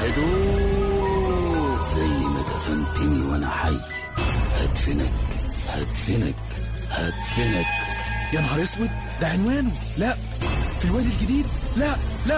هدوء زي ما دفنتني وانا حي هدفنك هدفنك هدفنك يا نهار اسود ده عنوانه لا في الوادي الجديد لا لا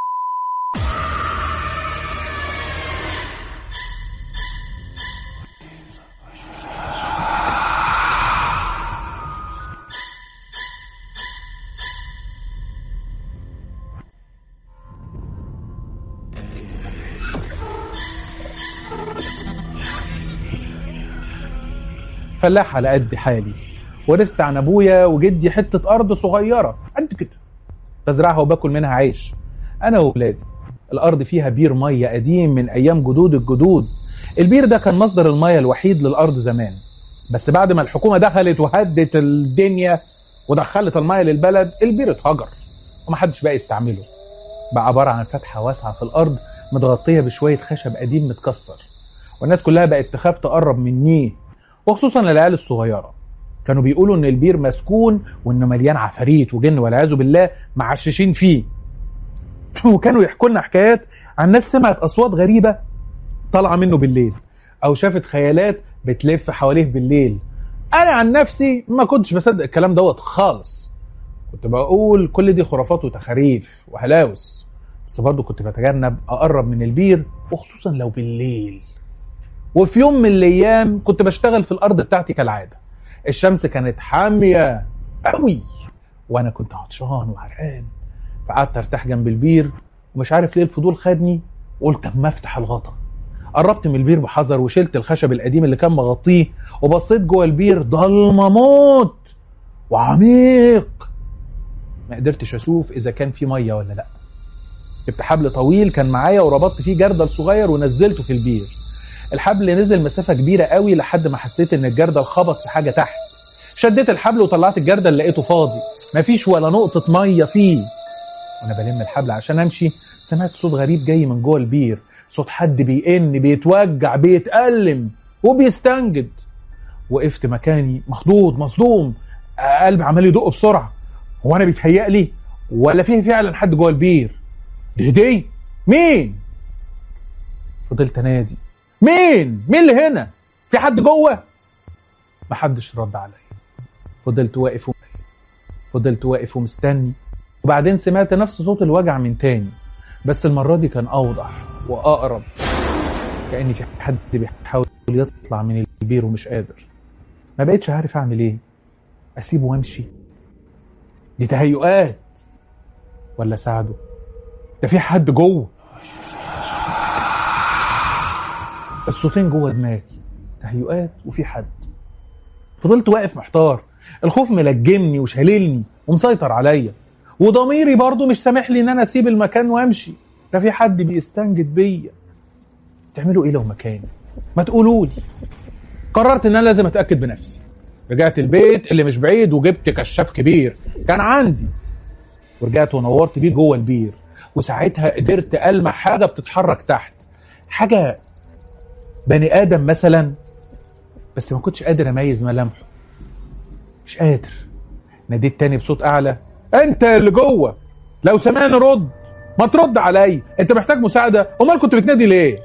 فلاح على قد حالي ورثت عن ابويا وجدي حته ارض صغيره قد كده بزرعها وباكل منها عيش انا واولادي الارض فيها بير ميه قديم من ايام جدود الجدود البير ده كان مصدر الميه الوحيد للارض زمان بس بعد ما الحكومه دخلت وهدت الدنيا ودخلت الميه للبلد البير اتهجر ومحدش بقى يستعمله بقى عباره عن فتحه واسعه في الارض متغطيه بشويه خشب قديم متكسر والناس كلها بقت تخاف تقرب منيه وخصوصا العيال الصغيره كانوا بيقولوا ان البير مسكون وانه مليان عفاريت وجن والعياذ بالله معششين فيه وكانوا يحكوا لنا حكايات عن ناس سمعت اصوات غريبه طالعه منه بالليل او شافت خيالات بتلف حواليه بالليل انا عن نفسي ما كنتش بصدق الكلام دوت خالص كنت بقول كل دي خرافات وتخاريف وهلاوس بس برضه كنت بتجنب اقرب من البير وخصوصا لو بالليل وفي يوم من الايام كنت بشتغل في الارض بتاعتي كالعاده الشمس كانت حاميه قوي وانا كنت عطشان وعرقان فقعدت ارتاح جنب البير ومش عارف ليه الفضول خدني وقلت اما افتح الغطا قربت من البير بحذر وشلت الخشب القديم اللي كان مغطيه وبصيت جوه البير ضلمه موت وعميق ما قدرتش اشوف اذا كان في ميه ولا لا جبت حبل طويل كان معايا وربطت فيه جردل صغير ونزلته في البير الحبل نزل مسافه كبيره قوي لحد ما حسيت ان الجردل خبط في حاجه تحت شديت الحبل وطلعت الجردل لقيته فاضي مفيش ولا نقطه ميه فيه وانا بلم الحبل عشان امشي سمعت صوت غريب جاي من جوه البير صوت حد بيئن بيتوجع بيتألم وبيستنجد وقفت مكاني مخضوض مصدوم قلبي عمال يدق بسرعه هو انا بيتهيأ لي ولا فيه فعلا حد جوه البير دي هدي مين فضلت انادي مين مين اللي هنا في حد جوه محدش رد عليا فضلت واقف وم... فضلت واقف ومستني وبعدين سمعت نفس صوت الوجع من تاني بس المرة دي كان أوضح وأقرب كأن في حد بيحاول يطلع من البير ومش قادر ما بقتش عارف أعمل إيه أسيبه وأمشي دي تهيؤات ولا أساعده ده في حد جوه الصوتين جوه دماغي تهيؤات وفي حد فضلت واقف محتار الخوف ملجمني وشاللني ومسيطر عليا وضميري برضه مش سامح لي ان انا اسيب المكان وامشي ده في حد بيستنجد بيا تعملوا ايه لو مكاني ما تقولوا لي قررت ان انا لازم اتاكد بنفسي رجعت البيت اللي مش بعيد وجبت كشاف كبير كان عندي ورجعت ونورت بيه جوه البير وساعتها قدرت المح حاجه بتتحرك تحت حاجه بني ادم مثلا بس ما كنتش قادر اميز ملامحه مش قادر ناديت تاني بصوت اعلى انت اللي جوه لو سمعني رد ما ترد عليا انت محتاج مساعده امال كنت بتنادي ليه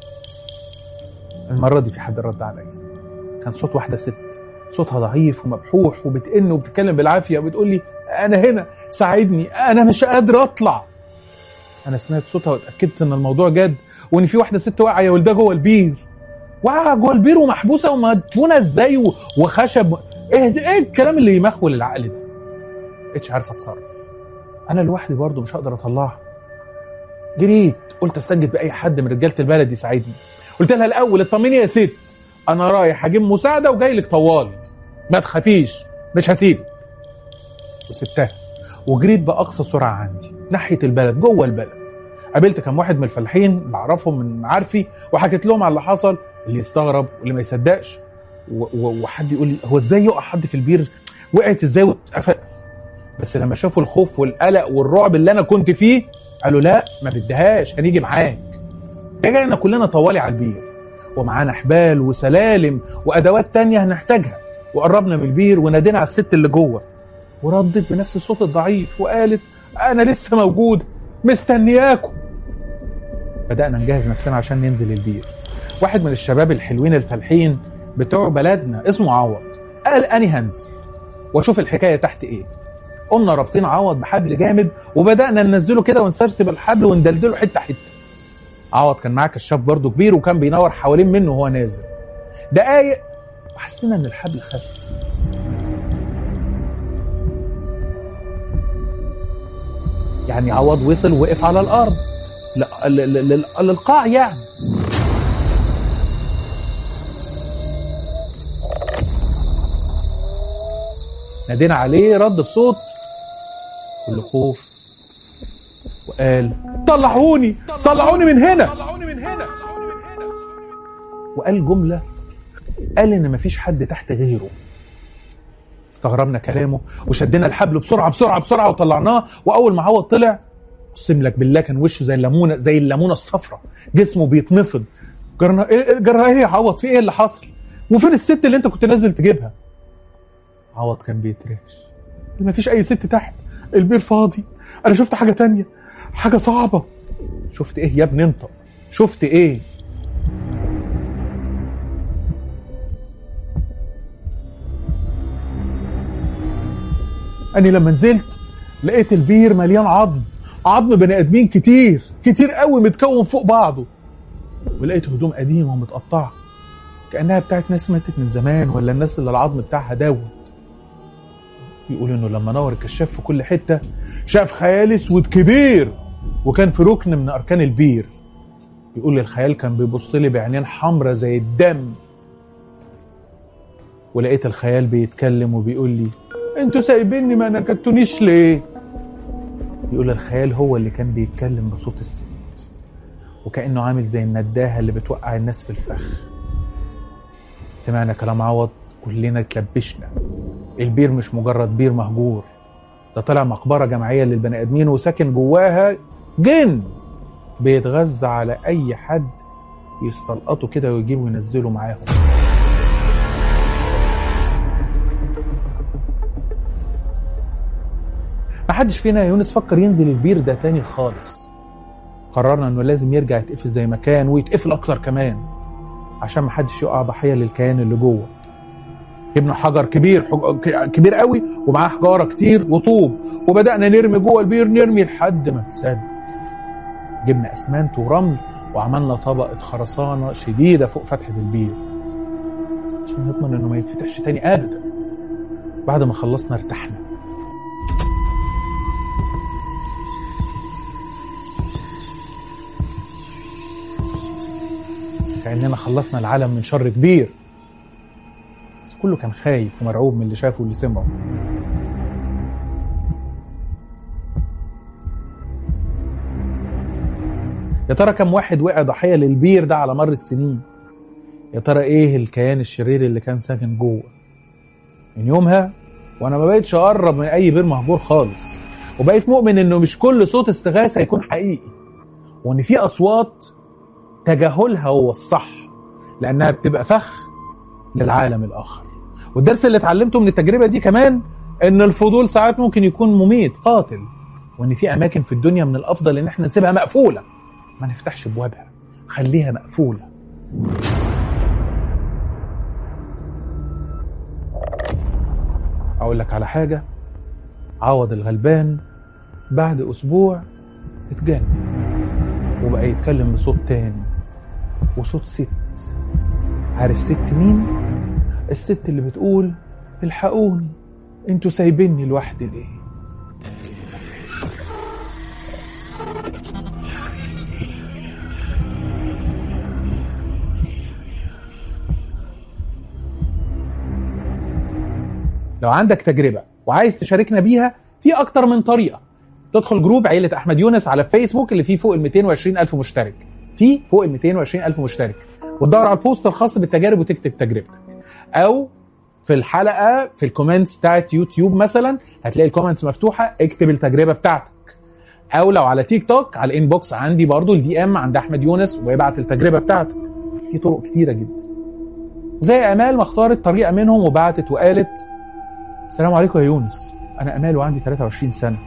المره دي في حد رد عليا كان صوت واحده ست صوتها ضعيف ومبحوح وبتئن وبتتكلم بالعافيه وبتقول لي انا هنا ساعدني انا مش قادر اطلع انا سمعت صوتها واتاكدت ان الموضوع جد وان في واحده ست واقعه يا ولدها جوه البير واقعه جوه البير ومحبوسه ومدفونه ازاي و- وخشب ايه ده- ايه الكلام اللي يمخول العقل ده مبقتش عارف اتصرف انا لوحدي برضه مش هقدر اطلعها جريت قلت استنجد باي حد من رجاله البلد يساعدني قلت لها الاول اطمني يا ست انا رايح اجيب مساعده وجاي لك طوالي ما تخافيش مش هسيبك وسبتها وجريت باقصى سرعه عندي ناحيه البلد جوه البلد قابلت كم واحد من الفلاحين اللي اعرفهم من معارفي وحكيت لهم على اللي حصل اللي يستغرب واللي ما يصدقش و- و- وحد يقول لي هو ازاي يقع حد في البير وقعت ازاي واتقفل بس لما شافوا الخوف والقلق والرعب اللي انا كنت فيه قالوا لا ما بدهاش هنيجي معاك رجعنا كلنا طوالي على البير ومعانا حبال وسلالم وادوات تانية هنحتاجها وقربنا من البير ونادينا على الست اللي جوه وردت بنفس الصوت الضعيف وقالت انا لسه موجود مستنياكم بدأنا نجهز نفسنا عشان ننزل البير واحد من الشباب الحلوين الفالحين بتوع بلدنا اسمه عوض قال أني هنزل واشوف الحكاية تحت ايه قمنا رابطين عوض بحبل جامد وبدأنا ننزله كده ونسرسب الحبل وندلدله حتة حتة عوض كان معاه كشاف برضه كبير وكان بينور حوالين منه وهو نازل دقايق وحسينا ان الحبل خف يعني عوض وصل وقف على الارض ل- ل- ل- لل- للقاع يعني نادينا عليه رد بصوت كل خوف وقال طلعوني طلعوني من هنا وقال جملة قال إن مفيش حد تحت غيره استغربنا كلامه وشدينا الحبل بسرعة بسرعة بسرعة وطلعناه وأول ما عوض طلع أقسم لك بالله كان وشه زي الليمونة زي الليمونة الصفراء جسمه بيتنفض جرنا إيه جرى إيه يا عوض في إيه اللي حصل وفين الست اللي أنت كنت نازل تجيبها عوض كان بيترعش مفيش أي ست تحت البير فاضي أنا شفت حاجة تانية حاجة صعبة شفت إيه يا ابني أنت شفت إيه أنا لما نزلت لقيت البير مليان عظم عظم بني آدمين كتير كتير قوي متكون فوق بعضه ولقيت هدوم قديمة ومتقطعة كأنها بتاعت ناس ماتت من زمان ولا الناس اللي العظم بتاعها داود يقول انه لما نور الكشاف في كل حته شاف خيال اسود كبير وكان في ركن من اركان البير يقول الخيال كان بيبص لي بعينين حمرة زي الدم ولقيت الخيال بيتكلم وبيقول لي انتوا سايبيني ما نكدتونيش ليه يقول الخيال هو اللي كان بيتكلم بصوت الست وكأنه عامل زي النداهة اللي بتوقع الناس في الفخ سمعنا كلام عوض كلنا اتلبشنا البير مش مجرد بير مهجور ده طلع مقبرة جماعية للبني آدمين وساكن جواها جن بيتغذى على أي حد يستلقطوا كده ويجيبوا وينزلوا معاهم محدش فينا يا يونس فكر ينزل البير ده تاني خالص قررنا انه لازم يرجع يتقفل زي ما كان ويتقفل اكتر كمان عشان محدش يقع ضحية للكيان اللي جوه جبنا حجر كبير حج... كبير قوي ومعاه حجاره كتير وطوب وبدانا نرمي جوه البير نرمي لحد ما اتسد جبنا اسمنت ورمل وعملنا طبقه خرسانه شديده فوق فتحه البير عشان نضمن انه ما يتفتحش تاني ابدا بعد ما خلصنا ارتحنا كاننا خلصنا العالم من شر كبير بس كله كان خايف ومرعوب من اللي شافه واللي سمعه يا ترى كم واحد وقع ضحية للبير ده على مر السنين يا ترى ايه الكيان الشرير اللي كان ساكن جوه من يومها وانا ما بقتش اقرب من اي بير مهجور خالص وبقيت مؤمن انه مش كل صوت استغاثة هيكون حقيقي وان في اصوات تجاهلها هو الصح لانها بتبقى فخ للعالم الاخر والدرس اللي اتعلمته من التجربه دي كمان ان الفضول ساعات ممكن يكون مميت قاتل وان في اماكن في الدنيا من الافضل ان احنا نسيبها مقفوله ما نفتحش ابوابها خليها مقفوله اقول لك على حاجه عوض الغلبان بعد اسبوع اتجنن وبقى يتكلم بصوت تاني وصوت ست عارف ست مين الست اللي بتقول الحقوني انتوا سايبيني لوحدي ليه لو عندك تجربة وعايز تشاركنا بيها في أكتر من طريقة تدخل جروب عيلة أحمد يونس على فيسبوك اللي فيه فوق ال 220 ألف مشترك فيه فوق ال 220 ألف مشترك وتدور على البوست الخاص بالتجارب وتكتب تجربتك أو في الحلقة في الكومنتس بتاعت يوتيوب مثلا هتلاقي الكومنتس مفتوحة اكتب التجربة بتاعتك أو لو على تيك توك على الانبوكس عندي برضو الدي ام عند أحمد يونس ويبعت التجربة بتاعتك في طرق كتيرة جدا وزي امال ما اختارت طريقه منهم وبعتت وقالت السلام عليكم يا يونس انا امال وعندي 23 سنه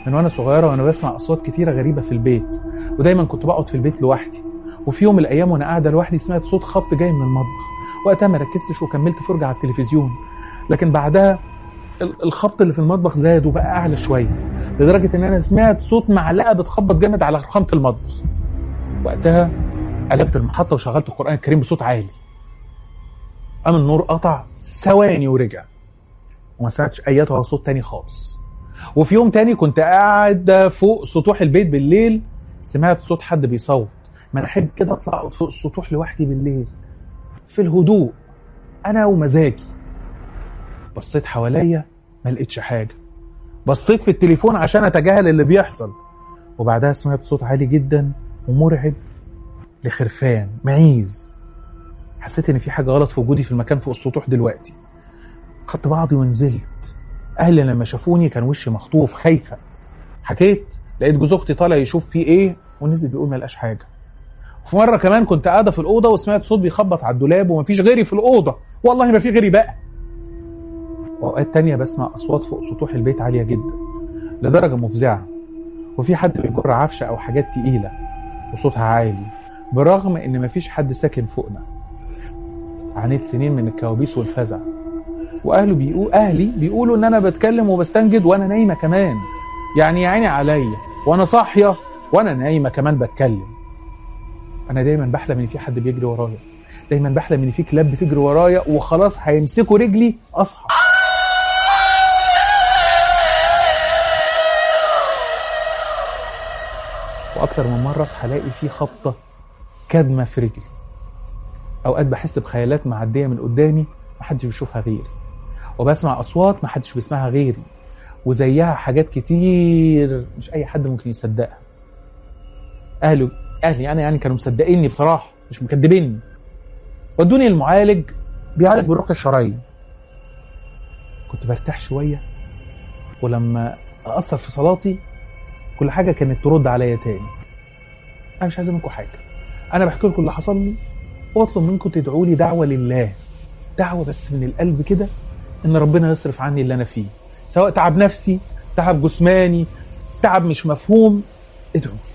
من وانا صغيره وانا بسمع اصوات كتيره غريبه في البيت ودايما كنت بقعد في البيت لوحدي وفي يوم من الايام وانا قاعده لوحدي سمعت صوت خبط جاي من المطبخ وقتها ما ركزتش وكملت فرجه على التلفزيون لكن بعدها ال- الخبط اللي في المطبخ زاد وبقى اعلى شويه لدرجه ان انا سمعت صوت معلقه بتخبط جامد على رخامه المطبخ وقتها قلبت المحطه وشغلت القران الكريم بصوت عالي قام النور قطع ثواني ورجع وما سمعتش اياتها صوت تاني خالص وفي يوم تاني كنت قاعد فوق سطوح البيت بالليل سمعت صوت حد بيصوت ما انا احب كده اطلع اقعد فوق السطوح لوحدي بالليل في الهدوء انا ومزاجي بصيت حواليا ما لقيتش حاجه بصيت في التليفون عشان اتجاهل اللي بيحصل وبعدها سمعت صوت عالي جدا ومرعب لخرفان معيز حسيت ان في حاجه غلط في وجودي في المكان فوق السطوح دلوقتي خدت بعضي ونزلت اهلي لما شافوني كان وشي مخطوف خايفه حكيت لقيت جوز اختي طالع يشوف فيه ايه ونزل بيقول ما لقاش حاجه وفي مره كمان كنت قاعده في الاوضه وسمعت صوت بيخبط على الدولاب ومفيش غيري في الاوضه والله ما في غيري بقى واوقات تانية بسمع اصوات فوق سطوح البيت عاليه جدا لدرجه مفزعه وفي حد بيجر عفشه او حاجات تقيله وصوتها عالي برغم ان مفيش حد ساكن فوقنا عانيت سنين من الكوابيس والفزع واهله بيقول اهلي بيقولوا ان انا بتكلم وبستنجد وانا نايمه كمان يعني يا عيني عليا وانا صاحيه وانا نايمه كمان بتكلم انا دايما بحلم ان في حد بيجري ورايا دايما بحلم ان في كلاب بتجري ورايا وخلاص هيمسكوا رجلي اصحى واكتر من مره اصحى الاقي في خبطه كدمه في رجلي اوقات بحس بخيالات معديه من قدامي محدش بيشوفها غيري وبسمع اصوات محدش بيسمعها غيري وزيها حاجات كتير مش اي حد ممكن يصدقها اهلي اهلي انا يعني كانوا مصدقيني بصراحه مش مكدبيني ودوني المعالج بيعالج بالرقيه الشرعيه كنت برتاح شويه ولما اقصر في صلاتي كل حاجه كانت ترد عليا تاني انا مش عايز منكم حاجه انا بحكي لكم اللي حصل لي واطلب منكم تدعوا لي دعوه لله دعوه بس من القلب كده ان ربنا يصرف عني اللي انا فيه سواء تعب نفسي تعب جسماني تعب مش مفهوم ادعوا لي.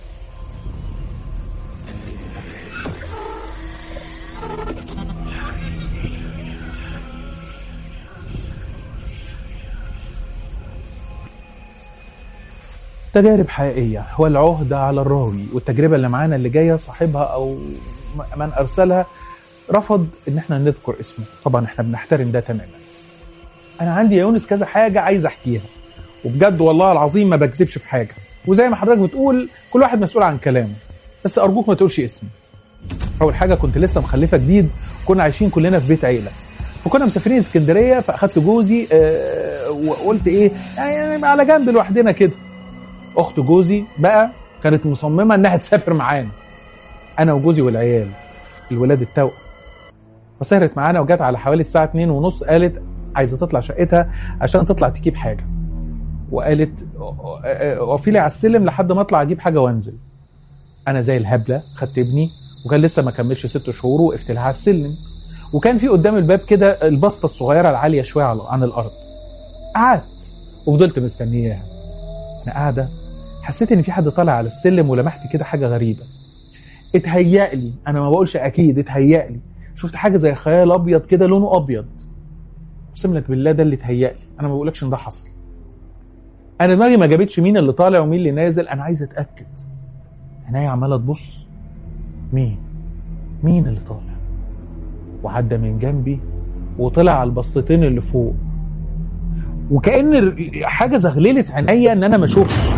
تجارب حقيقية والعهدة على الراوي والتجربة اللي معانا اللي جاية صاحبها أو م- من أرسلها رفض إن احنا نذكر اسمه طبعا احنا بنحترم ده تماما أنا عندي يا يونس كذا حاجة عايز أحكيها وبجد والله العظيم ما بكذبش في حاجة وزي ما حضرتك بتقول كل واحد مسؤول عن كلامه بس أرجوك ما تقولش اسمي أول حاجة كنت لسه مخلفة جديد كنا عايشين كلنا في بيت عيلة فكنا مسافرين اسكندرية فأخدت جوزي آه، وقلت إيه يعني على جنب لوحدنا كده اخت جوزي بقى كانت مصممه انها تسافر معانا انا وجوزي والعيال الولاد التوأم فسهرت معانا وجت على حوالي الساعه 2 ونص قالت عايزه تطلع شقتها عشان تطلع تجيب حاجه وقالت وقفي لي على السلم لحد ما اطلع اجيب حاجه وانزل انا زي الهبله خدت ابني وكان لسه ما كملش ست شهور وقفت لها على السلم وكان في قدام الباب كده البسطه الصغيره العاليه شويه على- عن الارض قعدت وفضلت مستنياها انا قاعده حسيت ان في حد طالع على السلم ولمحت كده حاجه غريبه اتهيأ لي انا ما بقولش اكيد اتهيأ لي شفت حاجه زي خيال ابيض كده لونه ابيض اقسم لك بالله ده اللي اتهيأ لي انا ما بقولكش ان ده حصل انا دماغي ما جابتش مين اللي طالع ومين اللي نازل انا عايز اتاكد عينيا عماله تبص مين مين اللي طالع وعدى من جنبي وطلع على البسطتين اللي فوق وكأن ر- حاجه زغللت عينيا ان انا ما اشوفش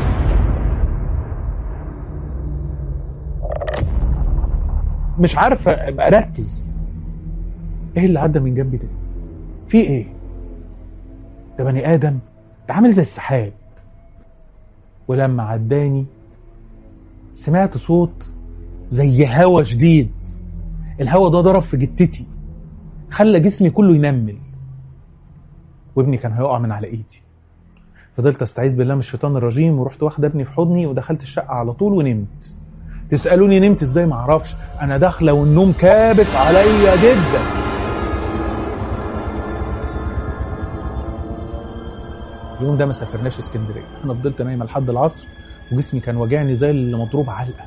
مش عارف ابقى اركز ايه اللي عدى من جنبي ده في ايه ده بني ادم ده عامل زي السحاب ولما عداني سمعت صوت زي هوا شديد الهوا ده ضرب في جتتي خلى جسمي كله ينمل وابني كان هيقع من على ايدي فضلت استعيذ بالله من الشيطان الرجيم ورحت واخد ابني في حضني ودخلت الشقه على طول ونمت تسالوني نمت ازاي ما اعرفش انا داخله والنوم كابس عليا جدا اليوم ده ما سافرناش اسكندريه انا فضلت نايمه لحد العصر وجسمي كان واجعني زي اللي مضروب علقه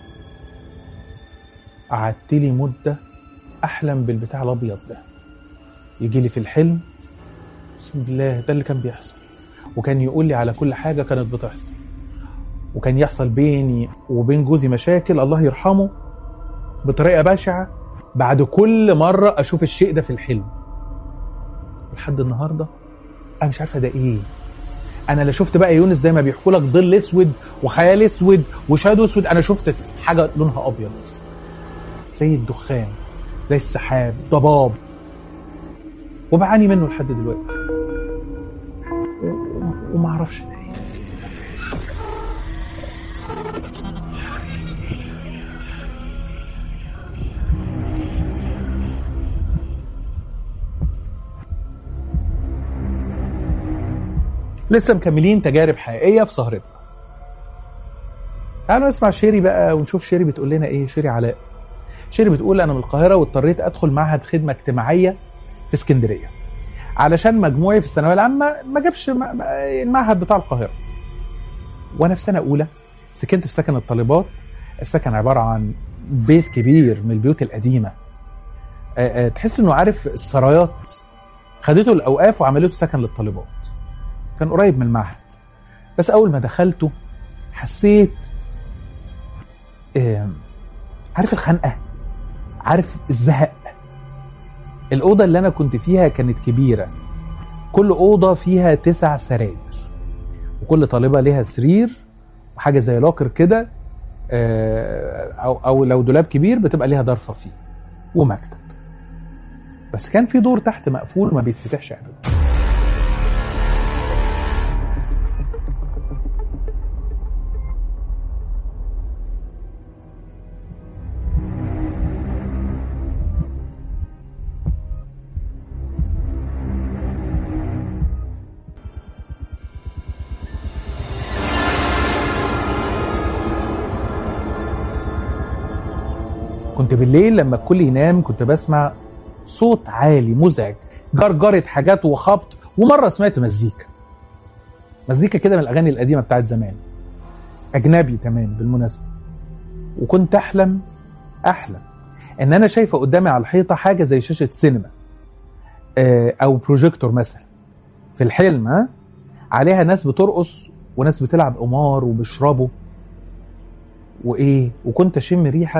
قعدت لي مده احلم بالبتاع الابيض ده يجي لي في الحلم بسم الله ده اللي كان بيحصل وكان يقول لي على كل حاجه كانت بتحصل وكان يحصل بيني وبين جوزي مشاكل الله يرحمه بطريقه بشعه بعد كل مره اشوف الشيء ده في الحلم لحد النهارده انا مش عارفه ده ايه انا لا شفت بقى يونس زي ما بيحكوا لك ظل اسود وخيال اسود وشادو اسود انا شفت حاجه لونها ابيض زي الدخان زي السحاب ضباب وبعاني منه لحد دلوقتي و- و- وما اعرفش ده ايه لسه مكملين تجارب حقيقيه في سهرتنا تعالوا نسمع شيري بقى ونشوف شيري بتقول لنا ايه شيري علاء شيري بتقول انا من القاهره واضطريت ادخل معهد خدمه اجتماعيه في اسكندريه علشان مجموعي في الثانويه العامه ما جابش م- م- المعهد بتاع القاهره وانا في سنه اولى سكنت في سكن الطالبات السكن عباره عن بيت كبير من البيوت القديمه آه، آه، تحس انه عارف السرايات خدته الاوقاف وعملته سكن للطالبات كان قريب من المعهد بس اول ما دخلته حسيت آه، عارف الخنقه عارف الزهق الأوضة اللي أنا كنت فيها كانت كبيرة كل أوضة فيها تسع سراير وكل طالبة ليها سرير وحاجة زي لوكر كده آه، أو أو لو دولاب كبير بتبقى ليها ضرفة فيه ومكتب بس كان في دور تحت مقفول ما بيتفتحش أبدا كنت بالليل لما الكل ينام كنت بسمع صوت عالي مزعج جرجرة حاجات وخبط ومرة سمعت مزيكا مزيكا كده من الأغاني القديمة بتاعت زمان أجنبي تمام بالمناسبة وكنت أحلم أحلم إن أنا شايفة قدامي على الحيطة حاجة زي شاشة سينما آه، أو بروجيكتور مثلا في الحلم ها عليها ناس بترقص وناس بتلعب قمار وبيشربوا وإيه وكنت أشم ريحة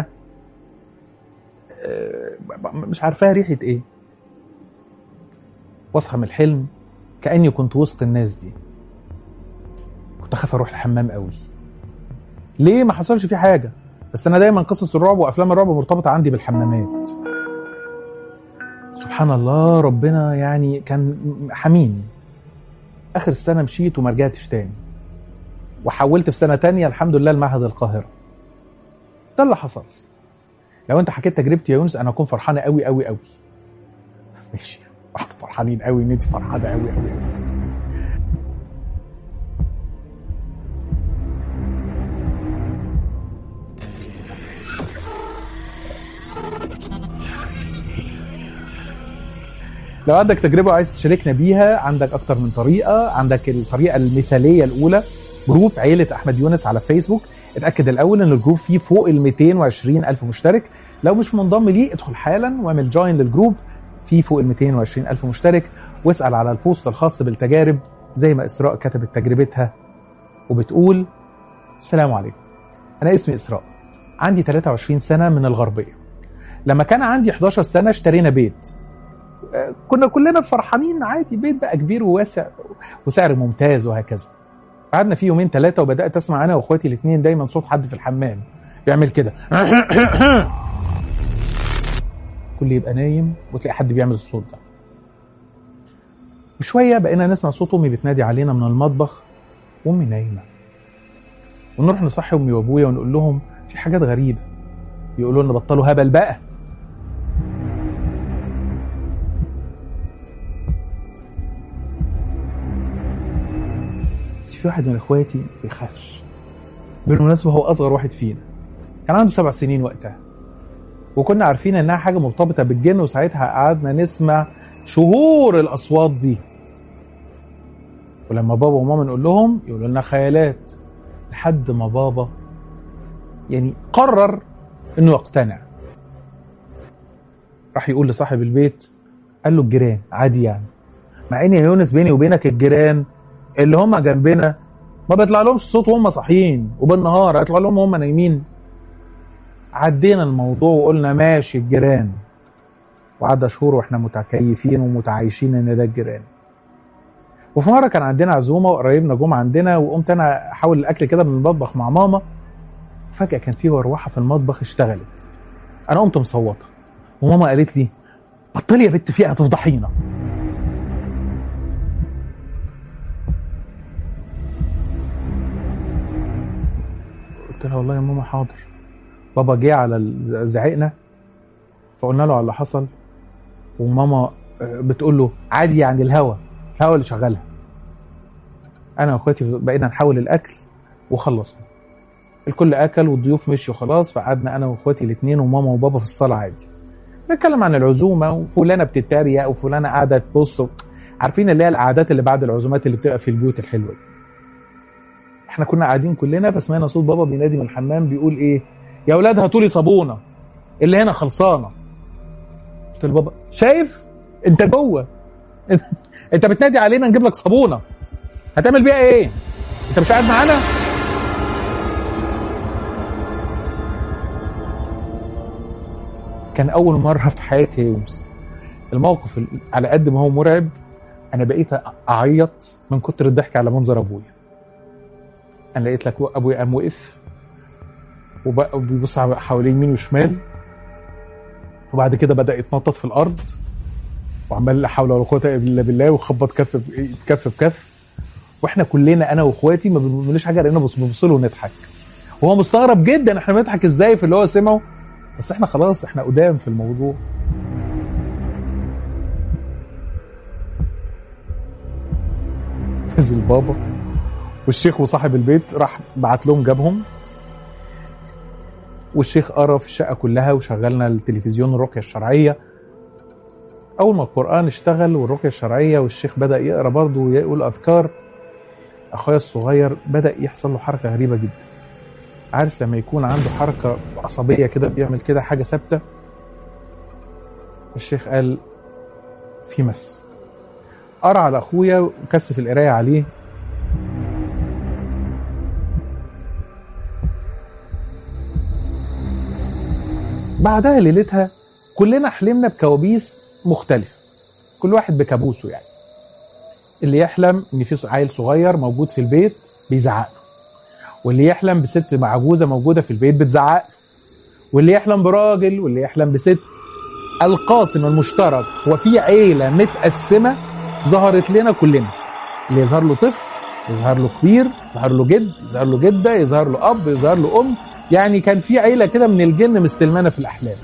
مش عارفاها ريحة ايه واصحى من الحلم كأني كنت وسط الناس دي كنت اخاف اروح الحمام قوي ليه ما حصلش فيه حاجة بس انا دايما قصص الرعب وافلام الرعب مرتبطة عندي بالحمامات سبحان الله ربنا يعني كان حميني اخر السنة مشيت وما رجعتش تاني وحولت في سنة تانية الحمد لله لمعهد القاهرة ده اللي حصل لو انت حكيت تجربتي يا يونس انا اكون فرحانه قوي قوي قوي ماشي فرحانين قوي ان انت فرحانه قوي قوي قوي لو عندك تجربه وعايز تشاركنا بيها عندك اكتر من طريقه عندك الطريقه المثاليه الاولى جروب عيله احمد يونس على فيسبوك اتاكد الاول ان الجروب فيه فوق ال 220 الف مشترك لو مش منضم ليه ادخل حالا واعمل جوين للجروب فيه فوق ال 220 الف مشترك واسال على البوست الخاص بالتجارب زي ما اسراء كتبت تجربتها وبتقول السلام عليكم انا اسمي اسراء عندي 23 سنه من الغربيه لما كان عندي 11 سنه اشترينا بيت آه، كنا كلنا فرحانين عادي بيت بقى كبير وواسع وسعر ممتاز وهكذا قعدنا فيه يومين ثلاثه وبدات اسمع انا واخواتي الاثنين دايما صوت حد في الحمام بيعمل كده كل يبقى نايم وتلاقي حد بيعمل الصوت ده وشويه بقينا نسمع صوت امي بتنادي علينا من المطبخ امي نايمه ونروح نصحي امي وابويا ونقول لهم في حاجات غريبه يقولوا لنا بطلوا هبل بقى بس في واحد من اخواتي ما بيخافش بالمناسبه هو اصغر واحد فينا كان عنده سبع سنين وقتها وكنا عارفين انها حاجه مرتبطه بالجن وساعتها قعدنا نسمع شهور الاصوات دي ولما بابا وماما نقول لهم يقولوا لنا خيالات لحد ما بابا يعني قرر انه يقتنع راح يقول لصاحب البيت قال له الجيران عادي يعني مع ان يا يونس بيني وبينك الجيران اللي هم جنبنا ما بيطلع لهمش صوت وهم صاحيين وبالنهار هيطلع لهم وهم نايمين عدينا الموضوع وقلنا ماشي الجيران وعدى شهور واحنا متكيفين ومتعايشين ان ده الجيران وفي مره كان عندنا عزومه وقرايبنا جم عندنا وقمت انا احاول الاكل كده من المطبخ مع ماما فجاه كان في مروحه في المطبخ اشتغلت انا قمت مصوته وماما قالت لي بطلي يا بنت فيها هتفضحينا قلت لها والله يا ماما حاضر بابا جه على ال- زعقنا فقلنا له على اللي حصل وماما آه، بتقول له عادي يعني الهوا الهوا اللي شغالها انا واخواتي بقينا نحاول الاكل وخلصنا الكل اكل والضيوف مشوا خلاص فقعدنا انا واخواتي الاثنين وماما وبابا في الصاله عادي نتكلم عن العزومه وفلانه بتتريق وفلانه قاعده تبص عارفين اللي هي القعدات اللي بعد العزومات اللي بتبقى في البيوت الحلوه دي احنا كنا قاعدين كلنا فسمعنا صوت بابا بينادي من الحمام بيقول ايه يا اولاد هاتوا لي صابونه اللي هنا خلصانه قلت لبابا شايف انت جوه انت بتنادي علينا نجيب لك صابونه هتعمل بيها ايه انت مش قاعد معانا كان اول مره في حياتي يا يونس الموقف ال- على قد ما هو مرعب انا بقيت اعيط من كتر الضحك على منظر ابويا انا لقيت لك ابويا قام وقف وبقى بيبص على- حواليه يمين وشمال وبعد كده بدا يتنطط في الارض وعمال لا حول ولا قوه الا بالله وخبط كف ب- كف بكف واحنا كلنا انا واخواتي ما بنعملش حاجه لان بص بنبص له ونضحك وهو مستغرب جدا احنا بنضحك ازاي في اللي هو سمعه بس احنا خلاص احنا قدام في الموضوع نزل بابا والشيخ وصاحب البيت راح بعت لهم جابهم والشيخ قرا في الشقه كلها وشغلنا التلفزيون الرقيه الشرعيه اول ما القران اشتغل والرقيه الشرعيه والشيخ بدا يقرا برضه ويقول اذكار اخويا الصغير بدا يحصل له حركه غريبه جدا عارف لما يكون عنده حركه عصبيه كده بيعمل كده حاجه ثابته الشيخ قال في مس قرا على اخويا وكثف القرايه عليه بعدها ليلتها كلنا حلمنا بكوابيس مختلفة كل واحد بكابوسه يعني اللي يحلم ان في عيل صغير موجود في البيت بيزعق له واللي يحلم بست عجوزة موجودة في البيت بتزعق له واللي يحلم براجل واللي يحلم بست القاسم المشترك وفي عيلة متقسمة ظهرت لنا كلنا اللي يظهر له طفل يظهر له كبير يظهر له جد يظهر له جدة يظهر له أب يظهر له أم يعني كان في عيلة كده من الجن مستلمانة في الأحلام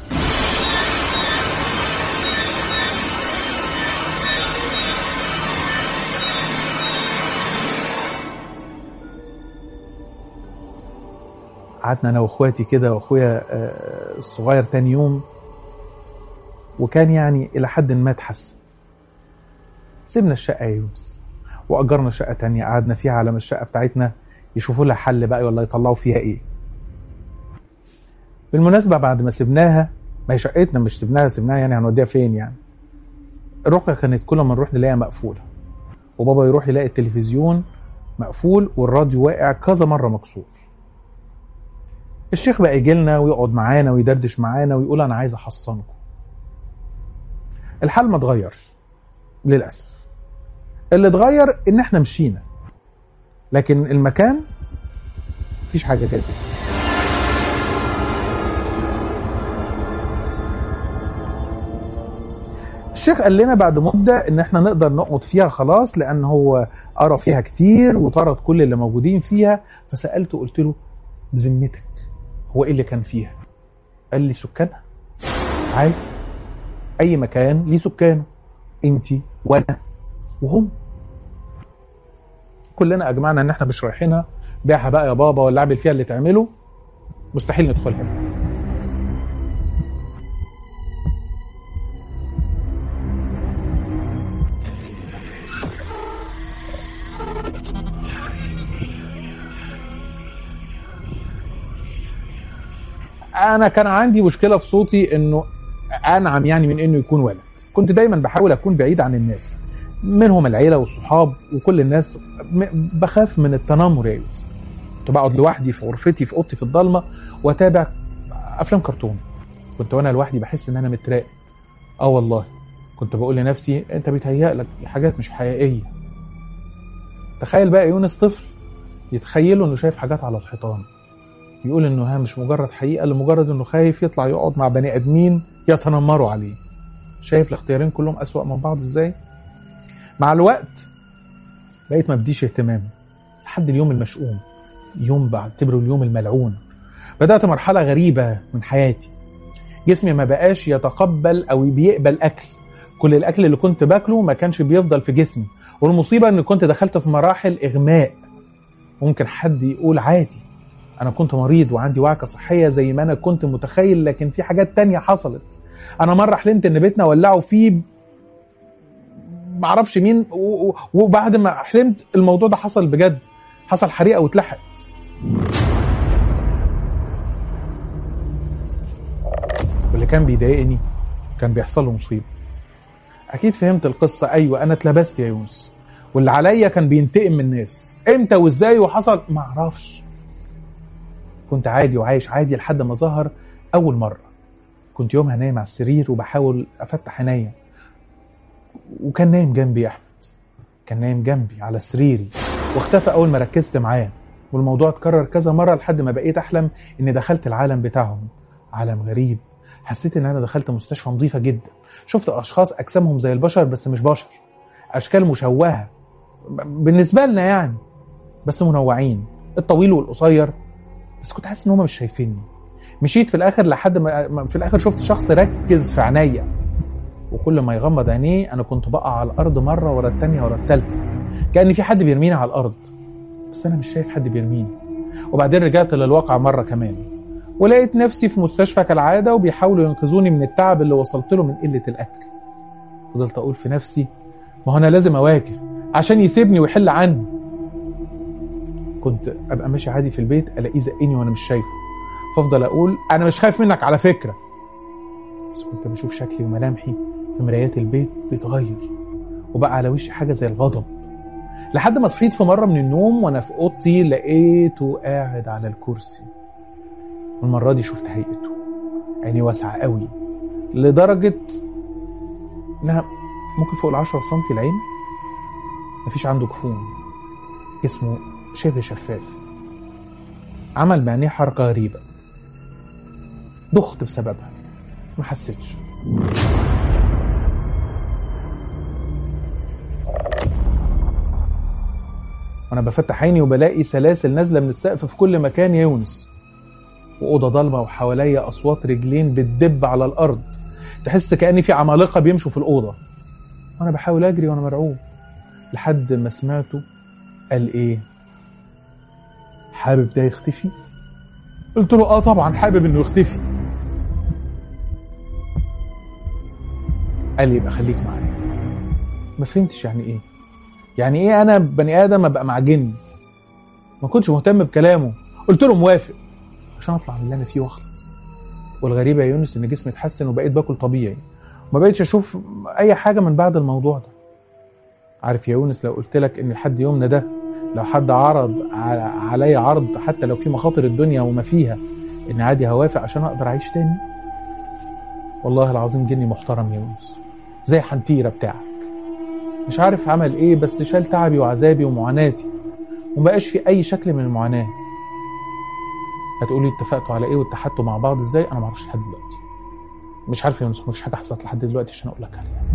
قعدنا انا واخواتي كده واخويا آه، الصغير تاني يوم وكان يعني الى حد ما اتحسن سيبنا الشقه يا يونس واجرنا شقه تانية قعدنا فيها على ما الشقه بتاعتنا يشوفوا لها حل بقى ولا يطلعوا فيها ايه بالمناسبه بعد ما سبناها ما هي شقتنا مش سبناها سبناها يعني هنوديها فين يعني الرقيه كانت كل ما نروح نلاقيها مقفوله وبابا يروح يلاقي التلفزيون مقفول والراديو واقع كذا مره مكسور الشيخ بقى يجي لنا ويقعد معانا ويدردش معانا ويقول انا عايز احصنكم الحال ما اتغيرش للاسف اللي اتغير ان احنا مشينا لكن المكان مفيش حاجه كده الشيخ قال لنا بعد مدة ان احنا نقدر نقعد فيها خلاص لان هو قرا فيها كتير وطرد كل اللي موجودين فيها فسألته قلت له بذمتك هو ايه اللي كان فيها قال لي سكانها عادي اي مكان ليه سكانه انت وانا وهم كلنا اجمعنا ان احنا مش رايحينها بيعها بقى يا بابا ولا اعمل فيها اللي تعمله مستحيل ندخلها دي انا كان عندي مشكله في صوتي انه انعم يعني من انه يكون ولد كنت دايما بحاول اكون بعيد عن الناس منهم العيله والصحاب وكل الناس م- بخاف من التنمر يا يوسف كنت بقعد لوحدي في غرفتي في اوضتي في الضلمه واتابع افلام كرتون كنت وانا لوحدي بحس ان انا متراقب اه والله كنت بقول لنفسي انت بيتهيألك دي حاجات مش حقيقيه تخيل بقى يونس طفل يتخيله انه شايف حاجات على الحيطان يقول انه ها مش مجرد حقيقه لمجرد انه خايف يطلع يقعد مع بني ادمين يتنمروا عليه شايف الاختيارين كلهم اسوأ من بعض ازاي مع الوقت بقيت ما بديش اهتمام لحد اليوم المشؤوم يوم بعتبره اليوم الملعون بدأت مرحلة غريبة من حياتي جسمي ما بقاش يتقبل أو بيقبل أكل كل الأكل اللي كنت باكله ما كانش بيفضل في جسمي والمصيبة إن كنت دخلت في مراحل إغماء ممكن حد يقول عادي أنا كنت مريض وعندي وعكة صحية زي ما أنا كنت متخيل لكن في حاجات تانية حصلت أنا مرة حلمت إن بيتنا ولعوا فيه معرفش مين و- و- وبعد ما حلمت الموضوع ده حصل بجد حصل حريقة واتلحقت واللي كان بيضايقني كان بيحصل له مصيبة أكيد فهمت القصة أيوة أنا اتلبست يا يونس واللي عليا كان بينتقم من الناس امتى وازاي وحصل ما اعرفش كنت عادي وعايش عادي لحد ما ظهر اول مره كنت يومها نايم على السرير وبحاول افتح عينيا وكان نايم جنبي احمد كان نايم جنبي على سريري واختفى اول ما ركزت معاه والموضوع اتكرر كذا مره لحد ما بقيت احلم اني دخلت العالم بتاعهم عالم غريب حسيت ان انا دخلت مستشفى نظيفه جدا شفت اشخاص اجسامهم زي البشر بس مش بشر اشكال مشوهه بالنسبه لنا يعني بس منوعين الطويل والقصير بس كنت حاسس ان هم مش شايفيني مشيت في الاخر لحد ما ما- في الاخر شفت شخص ركز في عينيا وكل ما يغمض عينيه انا كنت بقع على الارض مره ورا التانيه ورا التالته كان في حد بيرميني على الارض بس انا مش شايف حد بيرميني وبعدين رجعت للواقع مره كمان ولقيت نفسي في مستشفى كالعاده وبيحاولوا ينقذوني من التعب اللي وصلت له من قله الاكل فضلت اقول في نفسي ما هو انا لازم اواجه عشان يسيبني ويحل عني كنت ابقى ماشي عادي في البيت الاقيه زقني وانا مش شايفه فافضل اقول انا مش خايف منك على فكره بس كنت بشوف شكلي وملامحي في مرايات البيت بيتغير وبقى على وشي حاجه زي الغضب لحد ما صحيت في مره من النوم وانا في اوضتي لقيته قاعد على الكرسي والمره دي شفت هيئته عيني واسعه قوي لدرجه انها ممكن فوق العشرة سنتي العين مفيش عنده جفون جسمه شبه شفاف عمل بعينيه حركة غريبة دخت بسببها ما حسيتش وانا بفتح عيني وبلاقي سلاسل نازله من السقف في كل مكان يا يونس واوضه ضلمه وحواليا اصوات رجلين بتدب على الارض تحس كاني في عمالقه بيمشوا في الاوضه وانا بحاول اجري وانا مرعوب لحد ما سمعته قال ايه حابب ده يختفي قلت له اه طبعا حابب انه يختفي قال لي يبقى خليك معايا ما فهمتش يعني ايه يعني ايه انا بني ادم ابقى مع جن ما كنتش مهتم بكلامه قلت له موافق عشان اطلع من اللي انا فيه واخلص والغريب يا يونس ان جسمي اتحسن وبقيت باكل طبيعي ما بقيتش اشوف اي حاجه من بعد الموضوع ده عارف يا يونس لو قلت لك ان لحد يومنا ده لو حد عرض ع- عليا عرض حتى لو في مخاطر الدنيا وما فيها ان عادي هوافق عشان اقدر اعيش تاني والله العظيم جني محترم يا يونس زي حنتيره بتاعك مش عارف عمل ايه بس شال تعبي وعذابي ومعاناتي ومبقاش في اي شكل من المعاناه هتقولي اتفقتوا على ايه واتحدتوا مع بعض ازاي انا معرفش لحد دلوقتي مش عارف يا يونس مفيش حاجه حصلت لحد دلوقتي عشان اقول لك عليها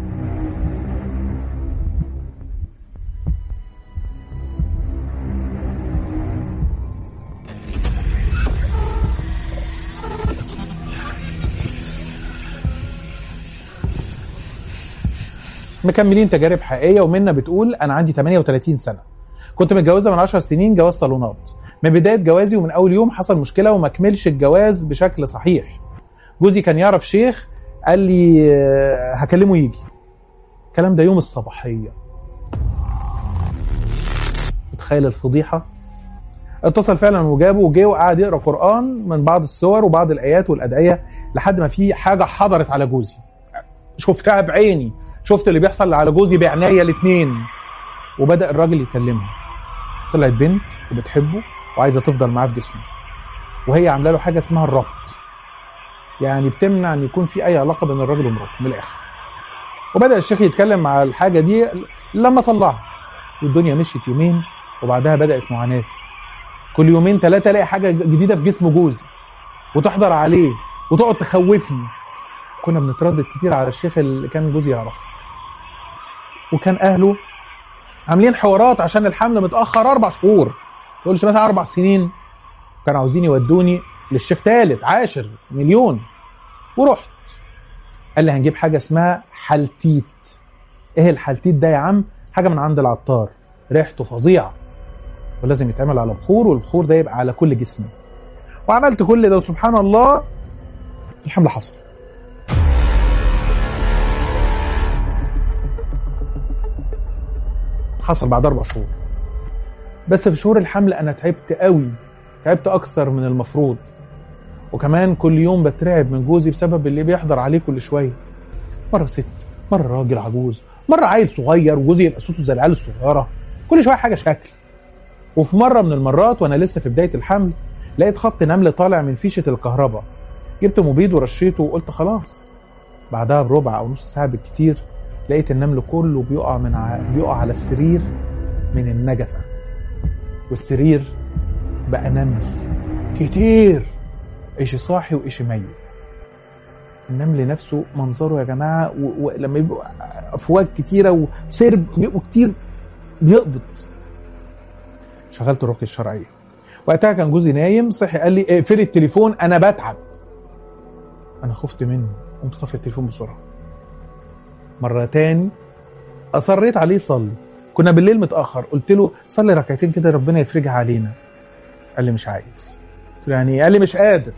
مكملين تجارب حقيقيه ومنى بتقول انا عندي 38 سنه كنت متجوزه من 10 سنين جواز صالونات من بدايه جوازي ومن اول يوم حصل مشكله وما كملش الجواز بشكل صحيح جوزي كان يعرف شيخ قال لي آه، هكلمه يجي الكلام ده يوم الصباحيه متخيل الفضيحه اتصل فعلا وجابه وجه وقعد يقرا قران من بعض السور وبعض الايات والادعيه لحد ما في حاجه حضرت على جوزي شفتها بعيني شفت اللي بيحصل على جوزي بعناية الاثنين وبدا الراجل يكلمها طلعت بنت وبتحبه وعايزه تفضل معاه في جسمه وهي عامله له حاجه اسمها الربط يعني بتمنع ان يكون في اي علاقه بين الراجل ومراته من الاخر وبدا الشيخ يتكلم مع الحاجه دي لما طلعها والدنيا مشيت يومين وبعدها بدات معاناتي كل يومين ثلاثه الاقي حاجه جديده في جسم جوزي وتحضر عليه وتقعد تخوفني كنا بنتردد كتير على الشيخ اللي كان جوزي يعرفه وكان اهله عاملين حوارات عشان الحمل متاخر اربع شهور تقولش مثلا اربع سنين كانوا عاوزين يودوني للشيخ ثالث عاشر مليون ورحت قال لي هنجيب حاجه اسمها حلتيت ايه الحلتيت ده يا عم حاجه من عند العطار ريحته فظيعه ولازم يتعمل على بخور والبخور ده يبقى على كل جسمي وعملت كل ده وسبحان الله الحمل حصل حصل بعد اربع شهور بس في شهور الحمل انا تعبت قوي تعبت اكثر من المفروض وكمان كل يوم بترعب من جوزي بسبب اللي بيحضر عليه كل شويه مره ست مره راجل عجوز مره عيل صغير وجوزي يبقى صوته زي العيال الصغيره كل شويه حاجه شكل وفي مره من المرات وانا لسه في بدايه الحمل لقيت خط نمل طالع من فيشه الكهرباء جبت مبيد ورشيته وقلت خلاص بعدها بربع او نص ساعه بالكتير لقيت النمل كله بيقع من ع... بيقع على السرير من النجفه والسرير بقى نمل كتير ايش صاحي وايش ميت النمل نفسه منظره يا جماعه و... ولما يبقوا افواج كتيره وسرب بيبقوا كتير بيقبض شغلت الرقيه الشرعيه وقتها كان جوزي نايم صحي قال لي اقفلي التليفون انا بتعب انا خفت منه قمت طافي التليفون بسرعه مره تاني اصريت عليه يصلي كنا بالليل متاخر قلت له صلي ركعتين كده ربنا يفرجها علينا قال لي مش عايز قلت له يعني إيه؟ قال لي مش قادر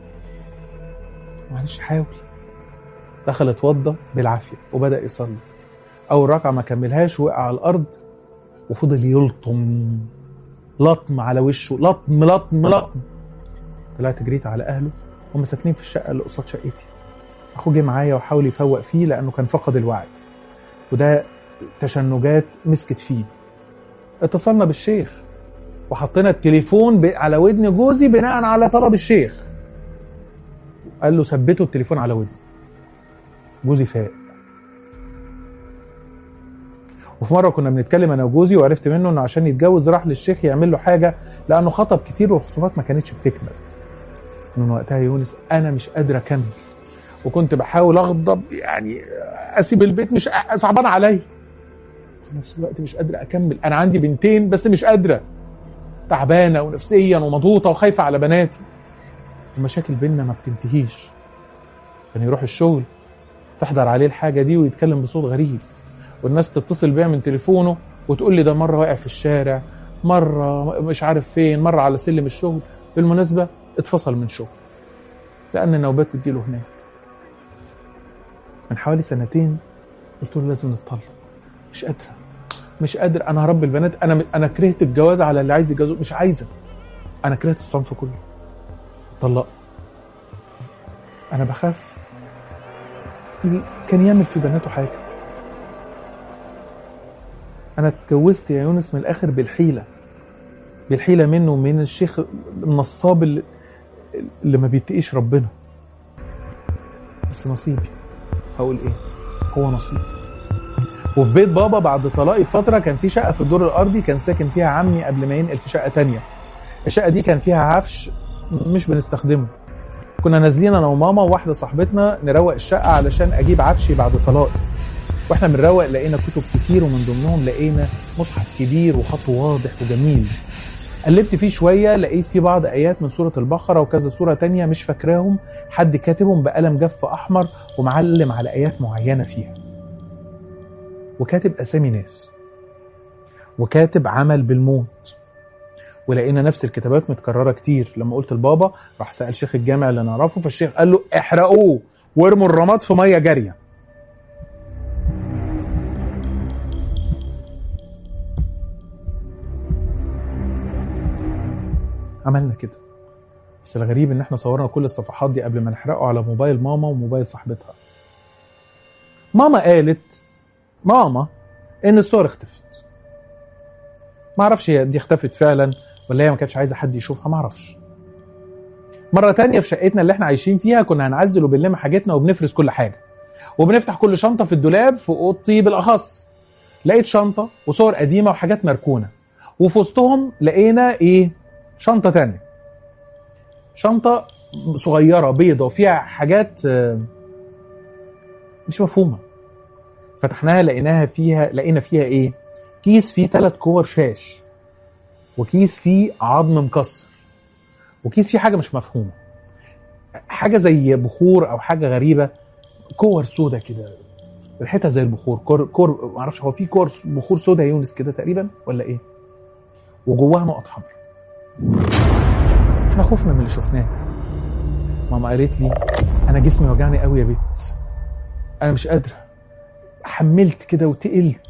معلش حاول دخل اتوضى بالعافيه وبدا يصلي اول ركعه ما كملهاش وقع على الارض وفضل يلطم لطم على وشه لطم لطم لطم طلعت جريت على اهله هم ساكنين في الشقه اللي قصاد شقتي اخوه جه معايا وحاول يفوق فيه لانه كان فقد الوعي وده تشنجات مسكت فيه اتصلنا بالشيخ وحطينا التليفون على ودن جوزي بناء على طلب الشيخ قال له ثبتوا التليفون على ودنه جوزي فاق وفي مره كنا بنتكلم انا وجوزي وعرفت منه انه عشان يتجوز راح للشيخ يعمل له حاجه لانه خطب كتير والخطوبات ما كانتش بتكمل من وقتها يا يونس انا مش قادر اكمل وكنت بحاول اغضب يعني اسيب البيت مش صعبان عليا في نفس الوقت مش قادر اكمل انا عندي بنتين بس مش قادره تعبانه ونفسيا ومضغوطه وخايفه على بناتي المشاكل بينا ما بتنتهيش كان يروح الشغل تحضر عليه الحاجه دي ويتكلم بصوت غريب والناس تتصل بيا من تليفونه وتقول لي ده مره واقع في الشارع مره مش عارف فين مره على سلم الشغل بالمناسبه اتفصل من شغل لان النوبات بتجيله هناك من حوالي سنتين قلت له لازم نتطلق مش قادره مش قادر انا هربي البنات انا انا كرهت الجواز على اللي عايز يتجوزه مش عايزه انا كرهت الصنف كله طلق انا بخاف كان يعمل في بناته حاجه انا اتجوزت يا يونس من الاخر بالحيله بالحيله منه ومن الشيخ النصاب اللي, اللي ما بيتقيش ربنا بس نصيبي هقول ايه هو نصيب وفي بيت بابا بعد طلاقي فتره كان في شقه في الدور الارضي كان ساكن فيها عمي قبل ما ينقل في شقه تانية الشقه دي كان فيها عفش مش بنستخدمه كنا نازلين انا وماما وواحده صاحبتنا نروق الشقه علشان اجيب عفشي بعد طلاقي واحنا بنروق لقينا كتب كتير ومن ضمنهم لقينا مصحف كبير وخطه واضح وجميل قلبت فيه شوية لقيت فيه بعض آيات من سورة البقرة وكذا سورة تانية مش فاكراهم حد كاتبهم بقلم جف أحمر ومعلم على آيات معينة فيها وكاتب أسامي ناس وكاتب عمل بالموت ولقينا نفس الكتابات متكررة كتير لما قلت لبابا راح سأل شيخ الجامع اللي نعرفه فالشيخ قال له احرقوه وارموا الرماد في مية جارية عملنا كده بس الغريب ان احنا صورنا كل الصفحات دي قبل ما نحرقه على موبايل ماما وموبايل صاحبتها ماما قالت ماما ان الصور اختفت ما اعرفش هي دي اختفت فعلا ولا هي ما كانتش عايزه حد يشوفها ما اعرفش مرة تانية في شقتنا اللي احنا عايشين فيها كنا هنعزل وبنلم حاجتنا وبنفرز كل حاجة وبنفتح كل شنطة في الدولاب في أوضتي بالأخص لقيت شنطة وصور قديمة وحاجات مركونة وفي وسطهم لقينا إيه شنطة تانية شنطة صغيرة بيضة وفيها حاجات آه، مش مفهومة فتحناها لقيناها فيها لقينا فيها إيه كيس فيه ثلاث كور شاش وكيس فيه عظم مكسر وكيس فيه حاجه مش مفهومه حاجه زي بخور او حاجه غريبه كور سودا كده ريحتها زي البخور كور كور معرفش هو في كور بخور سودا يا يونس كده تقريبا ولا ايه وجواها نقط حمراء احنا خفنا من اللي شفناه ماما قالت لي انا جسمي وجعني قوي يا بت انا مش قادره حملت كده وتقلت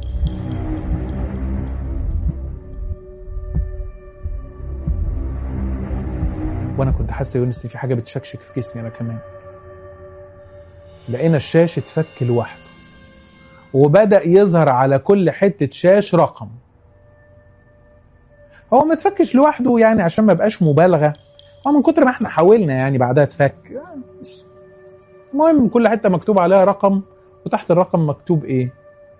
وانا كنت حاسه يا يونس ان في حاجه بتشكشك في جسمي انا كمان لقينا الشاش اتفك لوحده وبدا يظهر على كل حته شاش رقم هو ما اتفكش لوحده يعني عشان ما بقاش مبالغه هو من كتر ما احنا حاولنا يعني بعدها اتفك المهم كل حته مكتوب عليها رقم وتحت الرقم مكتوب ايه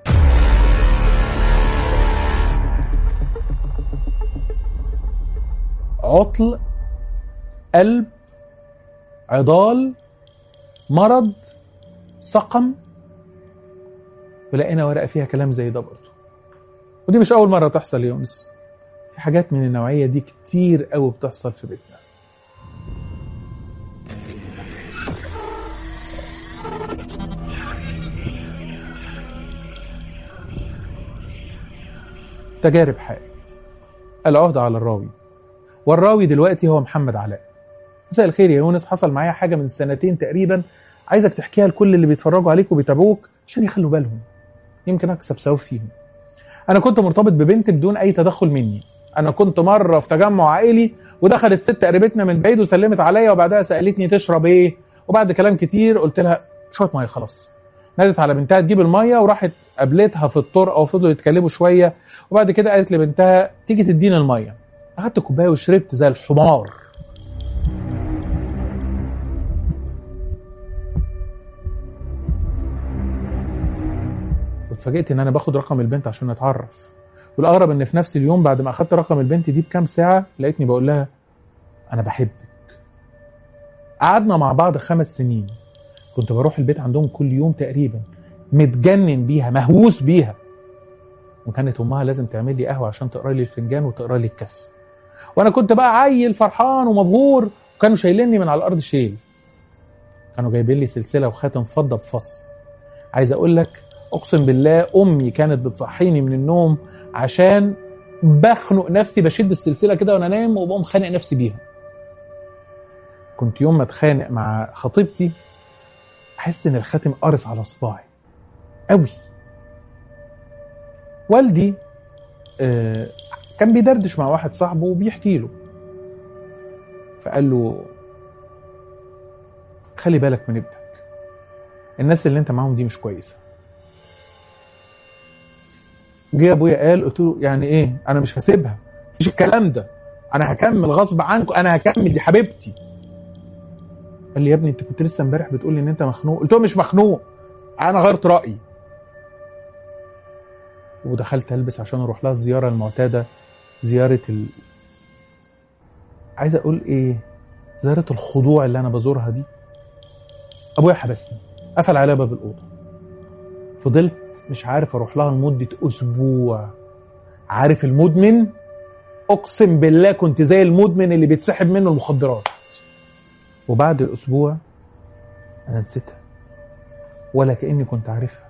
عطل قلب عضال مرض سقم ولقينا ورقه فيها كلام زي ده برضه ودي مش اول مره تحصل يا يونس في حاجات من النوعيه دي كتير قوي بتحصل في بيتنا تجارب حقيقية العهدة على الراوي والراوي دلوقتي هو محمد علاء مساء الخير يا يونس حصل معايا حاجة من سنتين تقريبا عايزك تحكيها لكل اللي بيتفرجوا عليك وبيتابعوك عشان يخلوا بالهم يمكن اكسب ثواب فيهم انا كنت مرتبط ببنت بدون اي تدخل مني انا كنت مره في تجمع عائلي ودخلت ست قريبتنا من بعيد وسلمت عليا وبعدها سالتني تشرب ايه وبعد كلام كتير قلت لها شويه ميه خلاص نادت على بنتها تجيب الميه وراحت قابلتها في الطرقه وفضلوا يتكلموا شويه وبعد كده قالت لبنتها تيجي تديني الميه اخدت كوبايه وشربت زي الحمار واتفاجئت ان انا باخد رقم البنت عشان نتعرف والاغرب ان في نفس اليوم بعد ما اخدت رقم البنت دي بكام ساعه لقيتني بقول لها انا بحبك قعدنا مع بعض خمس سنين كنت بروح البيت عندهم كل يوم تقريبا متجنن بيها مهووس بيها وكانت امها لازم تعمل لي قهوه عشان تقرا لي الفنجان وتقرا لي الكف وانا كنت بقى عيل فرحان ومبهور وكانوا شايليني من على الارض شيل كانوا جايبين لي سلسله وخاتم فضه بفص عايز اقول لك اقسم بالله امي كانت بتصحيني من النوم عشان بخنق نفسي بشد السلسله كده وانا نايم وبقوم خانق نفسي بيها كنت يوم ما اتخانق مع خطيبتي احس ان الخاتم قارص على صباعي قوي والدي آه، كان بيدردش مع واحد صاحبه وبيحكي له فقال له خلي بالك من ابنك الناس اللي انت معاهم دي مش كويسه جه ابويا قال قلت له يعني ايه انا مش هسيبها مفيش الكلام ده انا هكمل غصب عنكم انا هكمل دي حبيبتي قال لي يا ابني انت كنت لسه امبارح بتقول لي ان انت مخنوق قلت له مش مخنوق انا غيرت رايي ودخلت البس عشان اروح لها الزياره المعتاده زياره ال... عايز اقول ايه زياره الخضوع اللي انا بزورها دي ابويا حبسني قفل عليا باب الاوضه فضلت مش عارف اروح لها لمده اسبوع عارف المدمن اقسم بالله كنت زي المدمن اللي بيتسحب منه المخدرات وبعد الاسبوع انا نسيتها ولا كاني كنت عارفها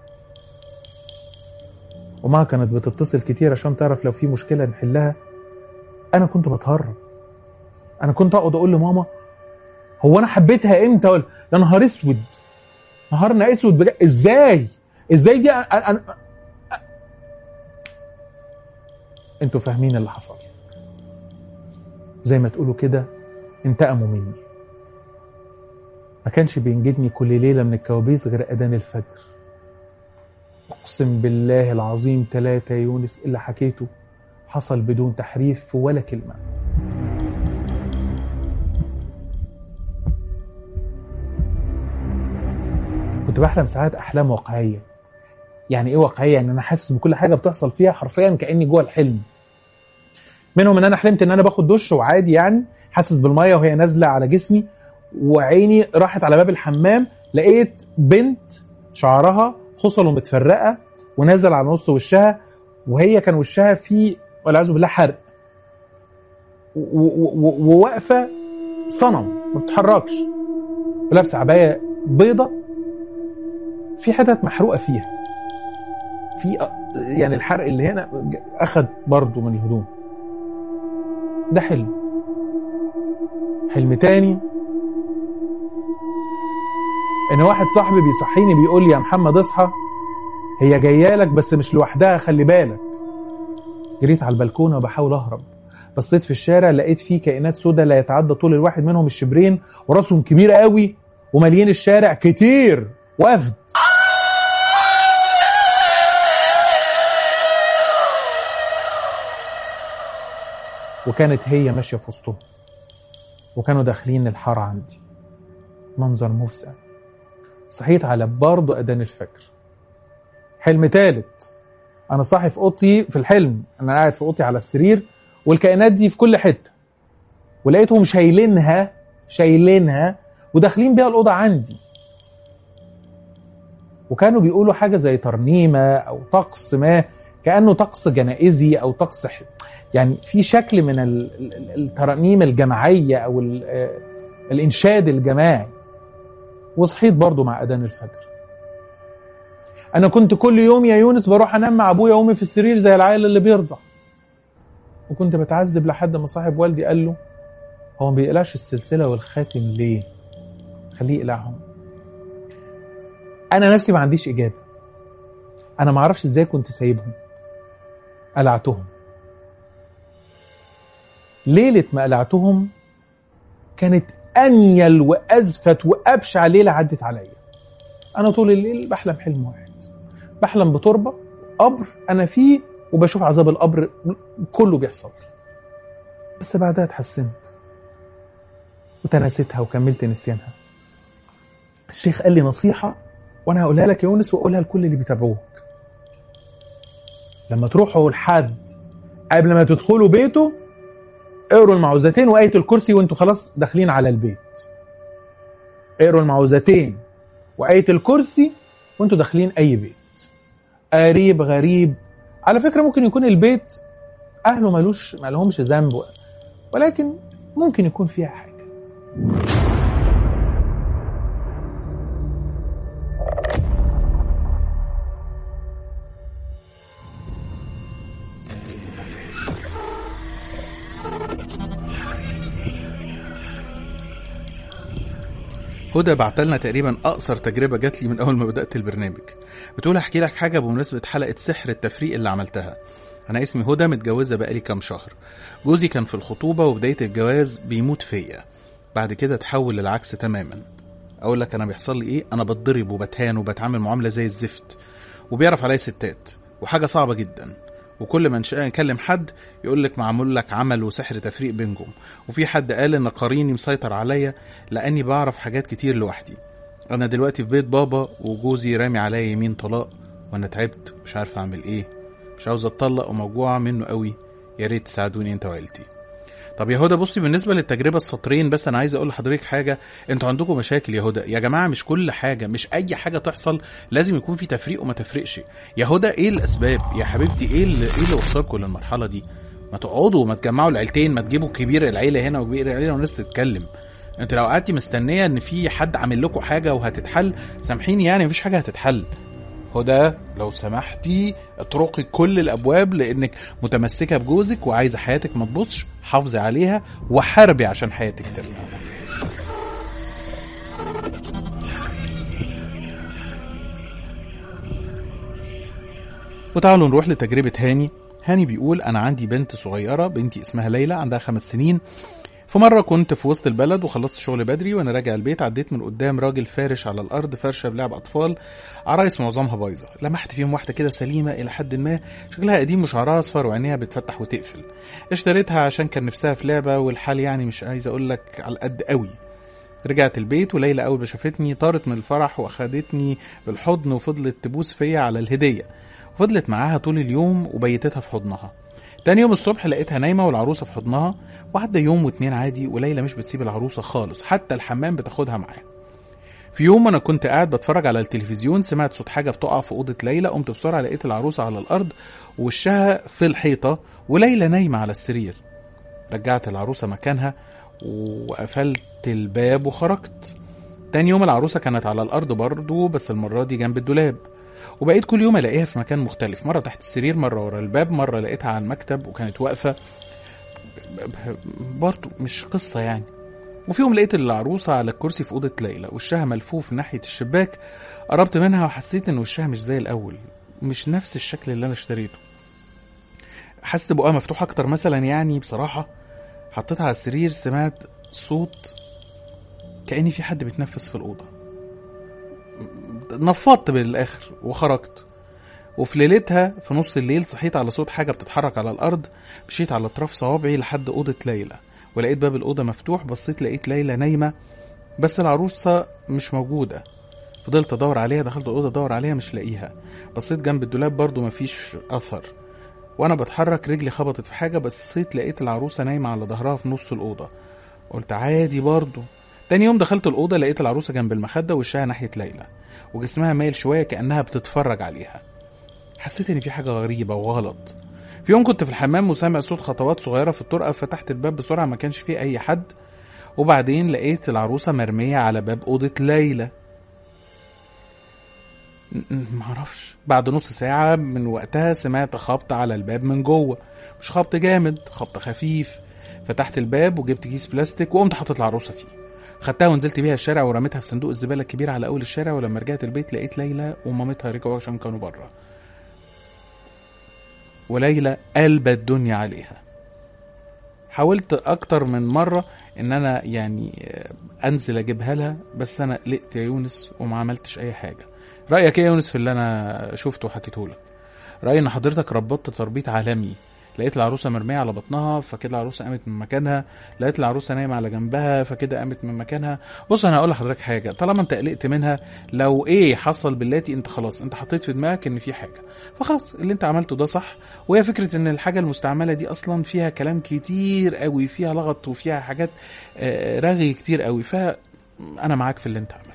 وما كانت بتتصل كتير عشان تعرف لو في مشكله نحلها انا كنت بتهرب انا كنت اقعد اقول لماما هو انا حبيتها امتى ولا يا نهار اسود نهارنا اسود بجد ازاي ازاي دي أنا... أنا... انتوا فاهمين اللي حصل زي ما تقولوا كده انتقموا مني ما كانش بينجدني كل ليلة من الكوابيس غير أذان الفجر أقسم بالله العظيم ثلاثة يونس اللي حكيته حصل بدون تحريف في ولا كلمة كنت بحلم ساعات أحلام واقعية يعني إيه واقعية؟ يعني أنا حاسس بكل حاجة بتحصل فيها حرفيا كأني جوه الحلم منهم إن أنا حلمت إن أنا باخد دش وعادي يعني حاسس بالمية وهي نازلة على جسمي وعيني راحت على باب الحمام لقيت بنت شعرها خصله متفرقه ونازل على نص وشها وهي كان وشها فيه والعياذ بالله حرق و- و- و- وواقفه صنم ما بتتحركش ولابسه عبايه بيضه في حتت محروقه فيها في أ- يعني الحرق اللي هنا اخد برضه من الهدوم ده حلم حلم تاني ان واحد صاحبي بيصحيني بيقول لي يا محمد اصحى هي جايه لك بس مش لوحدها خلي بالك جريت على البلكونه وبحاول اهرب بصيت في الشارع لقيت فيه كائنات سوداء لا يتعدى طول الواحد منهم الشبرين وراسهم كبيره قوي وماليين الشارع كتير وفد وكانت هي ماشيه في وسطهم وكانوا داخلين الحاره عندي منظر مفزع صحيت على برضه اذان الفجر حلم تالت انا صاحي في اوضتي في الحلم انا قاعد في اوضتي على السرير والكائنات دي في كل حته ولقيتهم شايلينها شايلينها وداخلين بيها الاوضه عندي وكانوا بيقولوا حاجه زي ترنيمه او طقس ما كانه طقس جنائزي او طقس ح- يعني في شكل من ال- ال- الترانيم الجماعيه او ال- آه، الانشاد الجماعي وصحيت برضو مع اذان الفجر انا كنت كل يوم يا يونس بروح انام مع ابويا وامي في السرير زي العيل اللي بيرضع وكنت بتعذب لحد ما صاحب والدي قال له هو ما بيقلعش السلسله والخاتم ليه خليه يقلعهم انا نفسي ما عنديش اجابه انا ما اعرفش ازاي كنت سايبهم قلعتهم ليله ما قلعتهم كانت انيل وازفت وابشع ليله عدت عليا انا طول الليل بحلم حلم واحد بحلم بتربه قبر انا فيه وبشوف عذاب القبر كله بيحصل لي بس بعدها اتحسنت وتناستها وكملت نسيانها الشيخ قال لي نصيحه وانا هقولها لك يا يونس واقولها لكل اللي بيتابعوك لما تروحوا لحد قبل ما تدخلوا بيته اقروا المعوذتين وآية الكرسي وانتوا خلاص داخلين على البيت اقروا المعوذتين وآية الكرسي وانتوا داخلين أي بيت قريب غريب على فكرة ممكن يكون البيت أهله ملوش ما لهمش ذنب ولكن ممكن يكون فيها حاجة هدى بعتلنا تقريبا اقصر تجربه جات لي من اول ما بدات البرنامج بتقول احكي لك حاجه بمناسبه حلقه سحر التفريق اللي عملتها انا اسمي هدى متجوزه بقالي كام شهر جوزي كان في الخطوبه وبدايه الجواز بيموت فيا بعد كده تحول للعكس تماما اقول لك انا بيحصل لي ايه انا بتضرب وبتهان وبتعامل معامله زي الزفت وبيعرف عليا ستات وحاجه صعبه جدا وكل ما نش- نكلم حد يقول لك معمول لك عمل وسحر تفريق بينكم وفي حد قال ان قريني مسيطر عليا لاني بعرف حاجات كتير لوحدي انا دلوقتي في بيت بابا وجوزي رامي عليا يمين طلاق وانا تعبت مش عارف اعمل ايه مش عاوز اتطلق وموجوعه منه قوي يا ريت تساعدوني انت وعيلتي طب يا هدى بصي بالنسبه للتجربه السطرين بس انا عايز اقول لحضرتك حاجه انتوا عندكم مشاكل يا هدى يا جماعه مش كل حاجه مش اي حاجه تحصل لازم يكون في تفريق وما تفرقش يا هدى ايه الاسباب يا حبيبتي ايه اللي ايه اللي وصلكم للمرحله دي ما تقعدوا ما تجمعوا العيلتين ما تجيبوا كبير العيله هنا وكبير العيله والناس تتكلم انت لو قعدتي مستنيه ان في حد عامل لكم حاجه وهتتحل سامحيني يعني مفيش حاجه هتتحل هدى لو سمحتي اطرقي كل الابواب لانك متمسكه بجوزك وعايزه حياتك ما تبصش حافظي عليها وحاربي عشان حياتك ترجع وتعالوا نروح لتجربة هاني هاني بيقول انا عندي بنت صغيره بنتي اسمها ليلى عندها خمس سنين في مرة كنت في وسط البلد وخلصت شغل بدري وانا راجع البيت عديت من قدام راجل فارش على الارض فرشة بلعب اطفال عرايس معظمها بايظة لمحت فيهم واحدة كده سليمة الى حد ما شكلها قديم وشعرها اصفر وعينيها بتفتح وتقفل اشتريتها عشان كان نفسها في لعبة والحال يعني مش عايز اقول لك على قد قوي رجعت البيت وليلى اول ما شافتني طارت من الفرح واخدتني بالحضن وفضلت تبوس فيا على الهدية وفضلت معاها طول اليوم وبيتتها في حضنها تاني يوم الصبح لقيتها نايمة والعروسة في حضنها وعدى يوم واتنين عادي وليلى مش بتسيب العروسة خالص حتى الحمام بتاخدها معاها في يوم انا كنت قاعد بتفرج على التلفزيون سمعت صوت حاجه بتقع في اوضه ليلى قمت بسرعه لقيت العروسه على الارض ووشها في الحيطه وليلى نايمه على السرير رجعت العروسه مكانها وقفلت الباب وخرجت تاني يوم العروسه كانت على الارض برضه بس المره دي جنب الدولاب وبقيت كل يوم الاقيها في مكان مختلف مره تحت السرير مره ورا الباب مره لقيتها على المكتب وكانت واقفه برضه مش قصه يعني وفي يوم لقيت العروسة على الكرسي في أوضة ليلى وشها ملفوف ناحية الشباك قربت منها وحسيت إن وشها مش زي الأول مش نفس الشكل اللي أنا اشتريته حاسس بقها مفتوح أكتر مثلا يعني بصراحة حطيتها على السرير سمعت صوت كأني في حد بيتنفس في الأوضة نفضت بالآخر وخرجت وفي ليلتها في نص الليل صحيت على صوت حاجة بتتحرك على الأرض مشيت على أطراف صوابعي لحد أوضة ليلى ولقيت باب الأوضة مفتوح بصيت لقيت ليلى نايمة بس العروسة مش موجودة فضلت أدور عليها دخلت الأوضة أدور عليها مش لاقيها بصيت جنب الدولاب برضو مفيش أثر وأنا بتحرك رجلي خبطت في حاجة بس صيت لقيت العروسة نايمة على ظهرها في نص الأوضة قلت عادي برضو تاني يوم دخلت الأوضة لقيت العروسة جنب المخدة وشها ناحية ليلى وجسمها مايل شوية كأنها بتتفرج عليها حسيت إن في حاجة غريبة وغلط في يوم كنت في الحمام وسامع صوت خطوات صغيرة في الطرقة فتحت الباب بسرعة ما كانش فيه أي حد وبعدين لقيت العروسة مرمية على باب أوضة ليلى م- م- معرفش بعد نص ساعة من وقتها سمعت خبط على الباب من جوه مش خبط جامد خبط خفيف فتحت الباب وجبت كيس بلاستيك وقمت حاطط العروسة فيه خدتها ونزلت بيها الشارع ورميتها في صندوق الزبالة الكبير على أول الشارع ولما رجعت البيت لقيت ليلى ومامتها رجعوا عشان كانوا بره وليلى قلب الدنيا عليها حاولت اكتر من مرة ان انا يعني آه، انزل اجيبها لها بس انا قلقت يا يونس وما عملتش اي حاجة رأيك ايه يا يونس في اللي انا شفته وحكيته لك رأيي ان حضرتك ربطت تربيط عالمي لقيت العروسة مرمية على بطنها فكده العروسة قامت من مكانها لقيت العروسة نايمة على جنبها فكده قامت من مكانها بص انا هقول لحضرتك حاجة طالما انت قلقت منها لو ايه حصل باللاتي انت خلاص انت حطيت في دماغك ان في حاجة فخلاص اللي انت عملته ده صح وهي فكرة ان الحاجة المستعملة دي اصلا فيها كلام كتير قوي فيها لغط وفيها حاجات آه، رغي كتير قوي فانا معاك في اللي انت عملته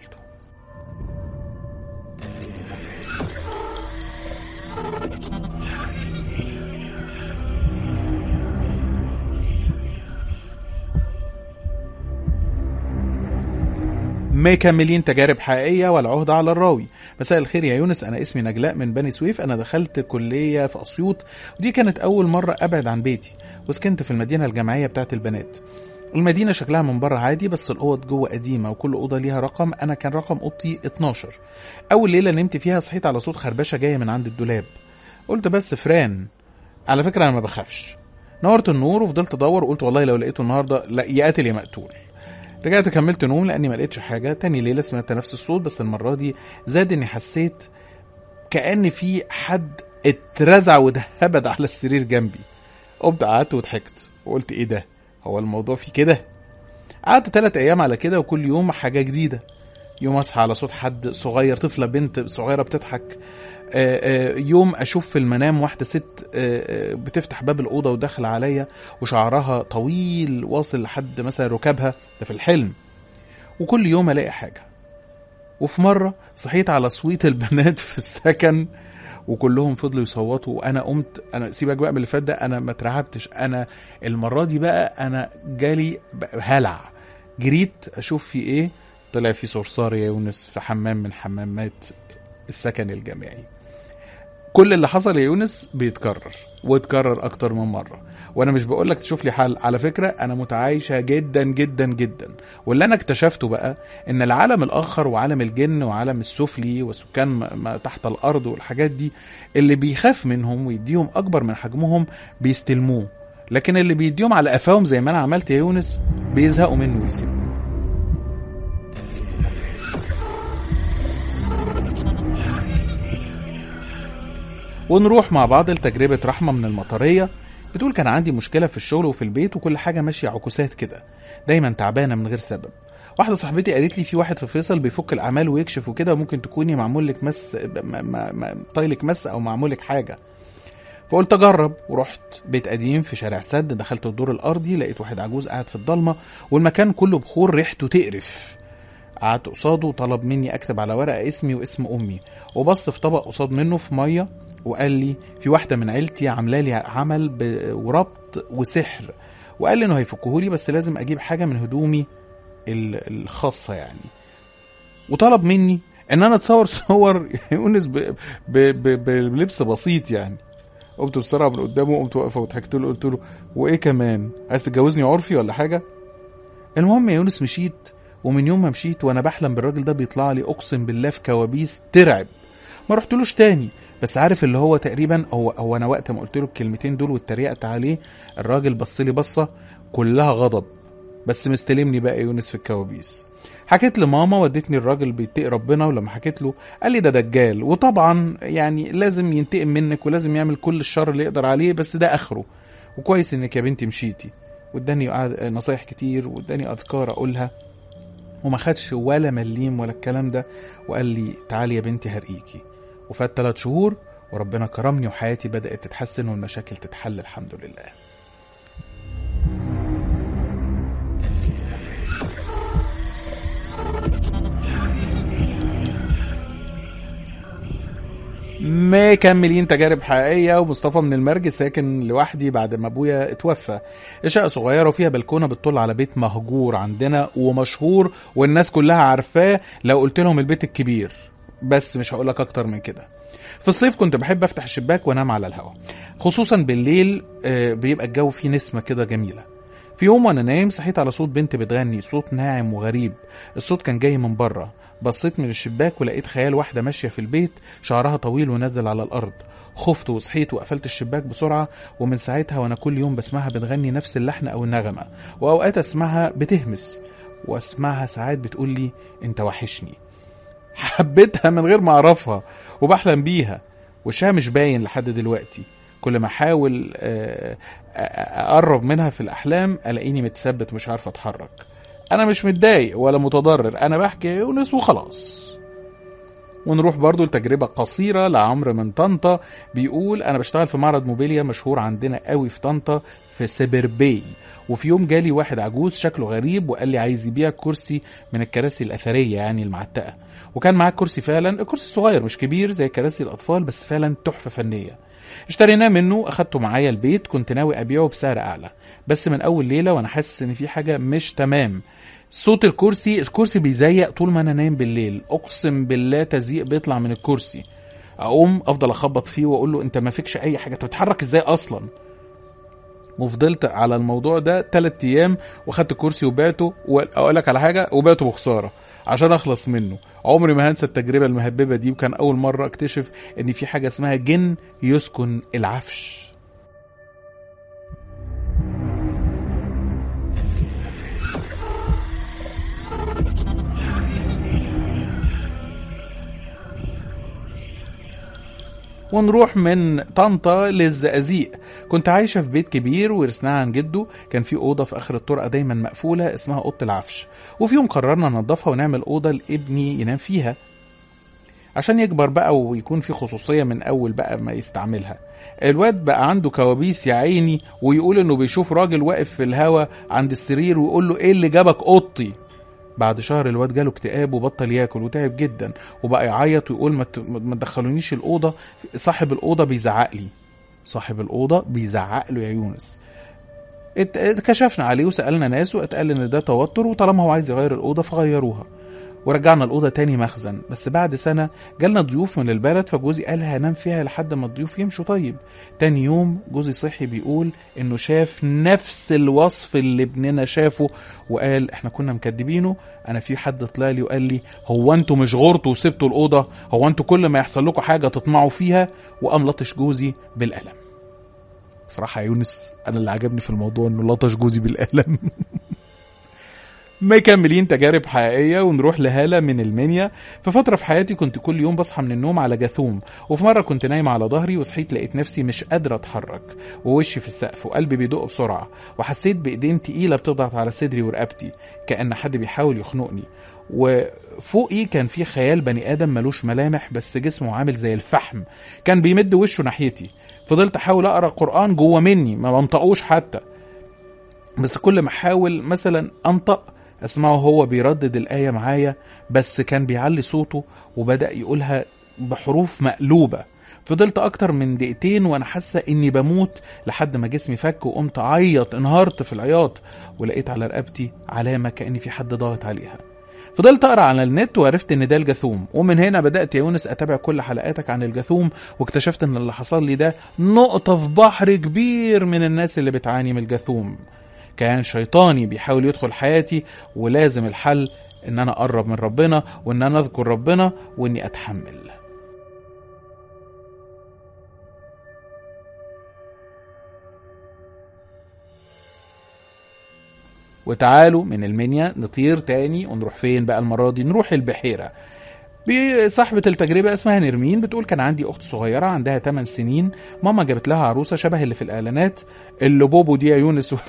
مكملين تجارب حقيقية والعهدة على الراوي مساء الخير يا يونس أنا اسمي نجلاء من بني سويف أنا دخلت كلية في أسيوط ودي كانت أول مرة أبعد عن بيتي وسكنت في المدينة الجامعية بتاعت البنات المدينة شكلها من بره عادي بس الأوض جوه قديمة وكل أوضة ليها رقم أنا كان رقم أوضتي 12 أول ليلة نمت فيها صحيت على صوت خربشة جاية من عند الدولاب قلت بس فران على فكرة أنا ما بخافش نورت النور وفضلت أدور وقلت والله لو لقيته النهاردة لا يا قاتل يا مقتول رجعت كملت نوم لاني ما لقيتش حاجه تاني ليله سمعت نفس الصوت بس المره دي زاد اني حسيت كان في حد اترزع واتهبد على السرير جنبي قمت قعدت وضحكت وقلت ايه ده هو الموضوع في كده قعدت تلات ايام على كده وكل يوم حاجه جديده يوم اصحى على صوت حد صغير طفله بنت صغيره بتضحك آه، آه، يوم اشوف في المنام واحده ست آه، آه، بتفتح باب الاوضه وداخله عليا وشعرها طويل واصل لحد مثلا ركابها ده في الحلم وكل يوم الاقي حاجه وفي مره صحيت على صويت البنات في السكن وكلهم فضلوا يصوتوا وانا قمت انا سيبك بقى من اللي فات ده انا ما اترعبتش انا المره دي بقى انا جالي بقى هلع جريت اشوف في ايه طلع في صرصار يا يونس في حمام من حمامات السكن الجامعي كل اللي حصل يا يونس بيتكرر واتكرر اكتر من مره وانا مش بقول لك تشوف لي حل على فكره انا متعايشه جدا جدا جدا واللي انا اكتشفته بقى ان العالم الاخر وعالم الجن وعالم السفلي وسكان ما- ما تحت الارض والحاجات دي اللي بيخاف منهم ويديهم اكبر من حجمهم بيستلموه لكن اللي بيديهم على قفاهم زي ما انا عملت يا يونس بيزهقوا منه ويسيبوه ونروح مع بعض لتجربة رحمة من المطرية بتقول كان عندي مشكلة في الشغل وفي البيت وكل حاجة ماشية عكوسات كده دايما تعبانة من غير سبب واحدة صاحبتي قالت لي في واحد في فيصل بيفك الأعمال ويكشف وكده وممكن تكوني معمول لك مس ما- ما- ما- طايلك مس أو معمول لك حاجة فقلت اجرب ورحت بيت قديم في شارع سد دخلت الدور الارضي لقيت واحد عجوز قاعد في الضلمه والمكان كله بخور ريحته تقرف قعدت قصاده وطلب مني اكتب على ورقه اسمي واسم امي وبص في طبق قصاد منه في ميه وقال لي في واحده من عيلتي عامله لي عمل ب- وربط وسحر وقال لي انه هيفكهولي بس لازم اجيب حاجه من هدومي ال- الخاصه يعني وطلب مني ان انا اتصور صور يونس ب- ب- ب- بلبس بسيط يعني قمت بسرعه من قدامه قمت واقفه وضحكت له قلت له وايه كمان عايز تتجوزني عرفي ولا حاجه المهم يا يونس مشيت ومن يوم ما مشيت وانا بحلم بالراجل ده بيطلع لي اقسم بالله في كوابيس ترعب ما رحتلوش تاني بس عارف اللي هو تقريبا هو هو انا وقت ما قلت له الكلمتين دول واتريقت عليه الراجل بص لي بصه كلها غضب بس مستلمني بقى يونس في الكوابيس حكيت لماما ودتني الراجل بيتقي ربنا ولما حكيت له قال لي ده دجال وطبعا يعني لازم ينتقم منك ولازم يعمل كل الشر اللي يقدر عليه بس ده اخره وكويس انك يا بنتي مشيتي واداني قعد- نصايح كتير واداني اذكار اقولها وما خدش ولا مليم ولا الكلام ده وقال لي تعالي يا بنتي هرقيكي وفات ثلاث شهور وربنا كرمني وحياتي بدأت تتحسن والمشاكل تتحل الحمد لله مكملين تجارب حقيقية ومصطفى من المرج ساكن لوحدي بعد ما ابويا اتوفى شقة صغيرة وفيها بلكونة بتطل على بيت مهجور عندنا ومشهور والناس كلها عارفاه لو قلت لهم البيت الكبير بس مش هقولك اكتر من كده في الصيف كنت بحب افتح الشباك وانام على الهواء خصوصا بالليل آه، بيبقى الجو فيه نسمة كده جميلة في يوم وانا نايم صحيت على صوت بنت بتغني صوت ناعم وغريب الصوت كان جاي من بره بصيت من الشباك ولقيت خيال واحده ماشيه في البيت شعرها طويل ونزل على الارض خفت وصحيت وقفلت الشباك بسرعه ومن ساعتها وانا كل يوم بسمعها بتغني نفس اللحن او النغمه واوقات اسمعها بتهمس واسمعها ساعات بتقول لي انت وحشني حبيتها من غير ما اعرفها وبحلم بيها وشها مش باين لحد دلوقتي كل ما احاول آه، آه، اقرب منها في الاحلام الاقيني متثبت مش عارف اتحرك انا مش متضايق ولا متضرر انا بحكي يا يونس وخلاص ونروح برضو لتجربة قصيرة لعمرو من طنطا بيقول أنا بشتغل في معرض موبيليا مشهور عندنا قوي في طنطا في سبربي وفي يوم جالي واحد عجوز شكله غريب وقال لي عايز يبيع كرسي من الكراسي الأثرية يعني المعتقة وكان معاه كرسي فعلا الكرسي صغير مش كبير زي كراسي الأطفال بس فعلا تحفة فنية اشتريناه منه اخدته معايا البيت كنت ناوي ابيعه بسعر اعلى بس من اول ليله وانا حاسس ان في حاجه مش تمام صوت الكرسي الكرسي بيزيق طول ما انا نايم بالليل اقسم بالله تزييق بيطلع من الكرسي اقوم افضل اخبط فيه واقول له انت ما فيكش اي حاجه انت بتتحرك ازاي اصلا وفضلت على الموضوع ده تلات ايام واخدت الكرسي وبعته واقول لك على حاجه وبعته بخساره عشان اخلص منه عمري ما هنسى التجربه المهببه دي وكان اول مره اكتشف ان في حاجه اسمها جن يسكن العفش ونروح من طنطا للزقازيق كنت عايشة في بيت كبير ورثناه عن جده كان في أوضة في آخر الطرقة دايما مقفولة اسمها أوضة العفش وفي يوم قررنا ننضفها ونعمل أوضة لابني ينام فيها عشان يكبر بقى ويكون في خصوصية من أول بقى ما يستعملها الواد بقى عنده كوابيس يا عيني ويقول انه بيشوف راجل واقف في الهوا عند السرير ويقول له ايه اللي جابك اوضتي بعد شهر الواد جاله اكتئاب وبطل ياكل وتعب جدا وبقى يعيط ويقول ما ت- ما تدخلونيش الاوضه صاحب الاوضه بيزعق لي صاحب الاوضه بيزعق له يا يونس ات- اتكشفنا عليه وسالنا ناس واتقال ان ده توتر وطالما هو عايز يغير الاوضه فغيروها ورجعنا الأوضة تاني مخزن بس بعد سنة جالنا ضيوف من البلد فجوزي قال هنام فيها لحد ما الضيوف يمشوا طيب تاني يوم جوزي صحي بيقول إنه شاف نفس الوصف اللي ابننا شافه وقال إحنا كنا مكدبينه أنا في حد طلع لي وقال لي هو أنتوا مش غورتوا وسبتوا الأوضة هو أنتوا كل ما يحصل لكم حاجة تطمعوا فيها وقام لطش جوزي بالقلم بصراحة يا يونس أنا اللي عجبني في الموضوع إنه لطش جوزي بالقلم مكملين تجارب حقيقية ونروح لهالة من المنيا في فترة في حياتي كنت كل يوم بصحى من النوم على جاثوم وفي مرة كنت نايمة على ظهري وصحيت لقيت نفسي مش قادرة اتحرك ووشي في السقف وقلبي بيدق بسرعة وحسيت بإيدين تقيلة بتضغط على صدري ورقبتي كأن حد بيحاول يخنقني وفوقي كان في خيال بني آدم ملوش ملامح بس جسمه عامل زي الفحم كان بيمد وشه ناحيتي فضلت احاول اقرا قران جوه مني ما بنطقوش حتى بس كل ما احاول مثلا انطق اسمعه هو بيردد الايه معايا بس كان بيعلي صوته وبدا يقولها بحروف مقلوبه فضلت اكتر من دقيقتين وانا حاسه اني بموت لحد ما جسمي فك وقمت اعيط انهارت في العياط ولقيت على رقبتي علامه كان في حد ضاغط عليها فضلت اقرا على النت وعرفت ان ده الجاثوم ومن هنا بدات يا يونس اتابع كل حلقاتك عن الجاثوم واكتشفت ان اللي حصل لي ده نقطه في بحر كبير من الناس اللي بتعاني من الجاثوم كان شيطاني بيحاول يدخل حياتي ولازم الحل ان انا اقرب من ربنا وان انا اذكر ربنا واني اتحمل وتعالوا من المنيا نطير تاني ونروح فين بقى المرة دي نروح البحيرة صاحبة التجربة اسمها نرمين بتقول كان عندي أخت صغيرة عندها 8 سنين ماما جابت لها عروسة شبه اللي في الإعلانات اللي بوبو دي يا يونس و...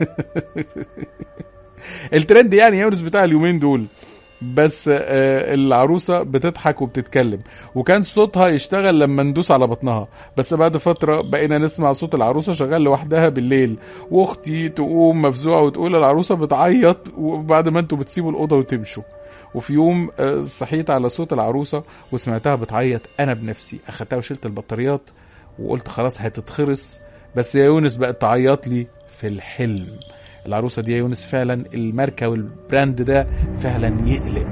الترند يعني يا يونس بتاع اليومين دول بس آه، العروسة بتضحك وبتتكلم وكان صوتها يشتغل لما ندوس على بطنها بس بعد فترة بقينا نسمع صوت العروسة شغال لوحدها بالليل واختي تقوم مفزوعة وتقول العروسة بتعيط وبعد ما انتوا بتسيبوا الأوضة وتمشوا وفي يوم آه، صحيت على صوت العروسة وسمعتها بتعيط أنا بنفسي أخدتها وشلت البطاريات وقلت خلاص هتتخرس بس يا يونس بقت تعيط لي في الحلم العروسة دي يا يونس فعلا الماركة والبراند ده فعلا يقلق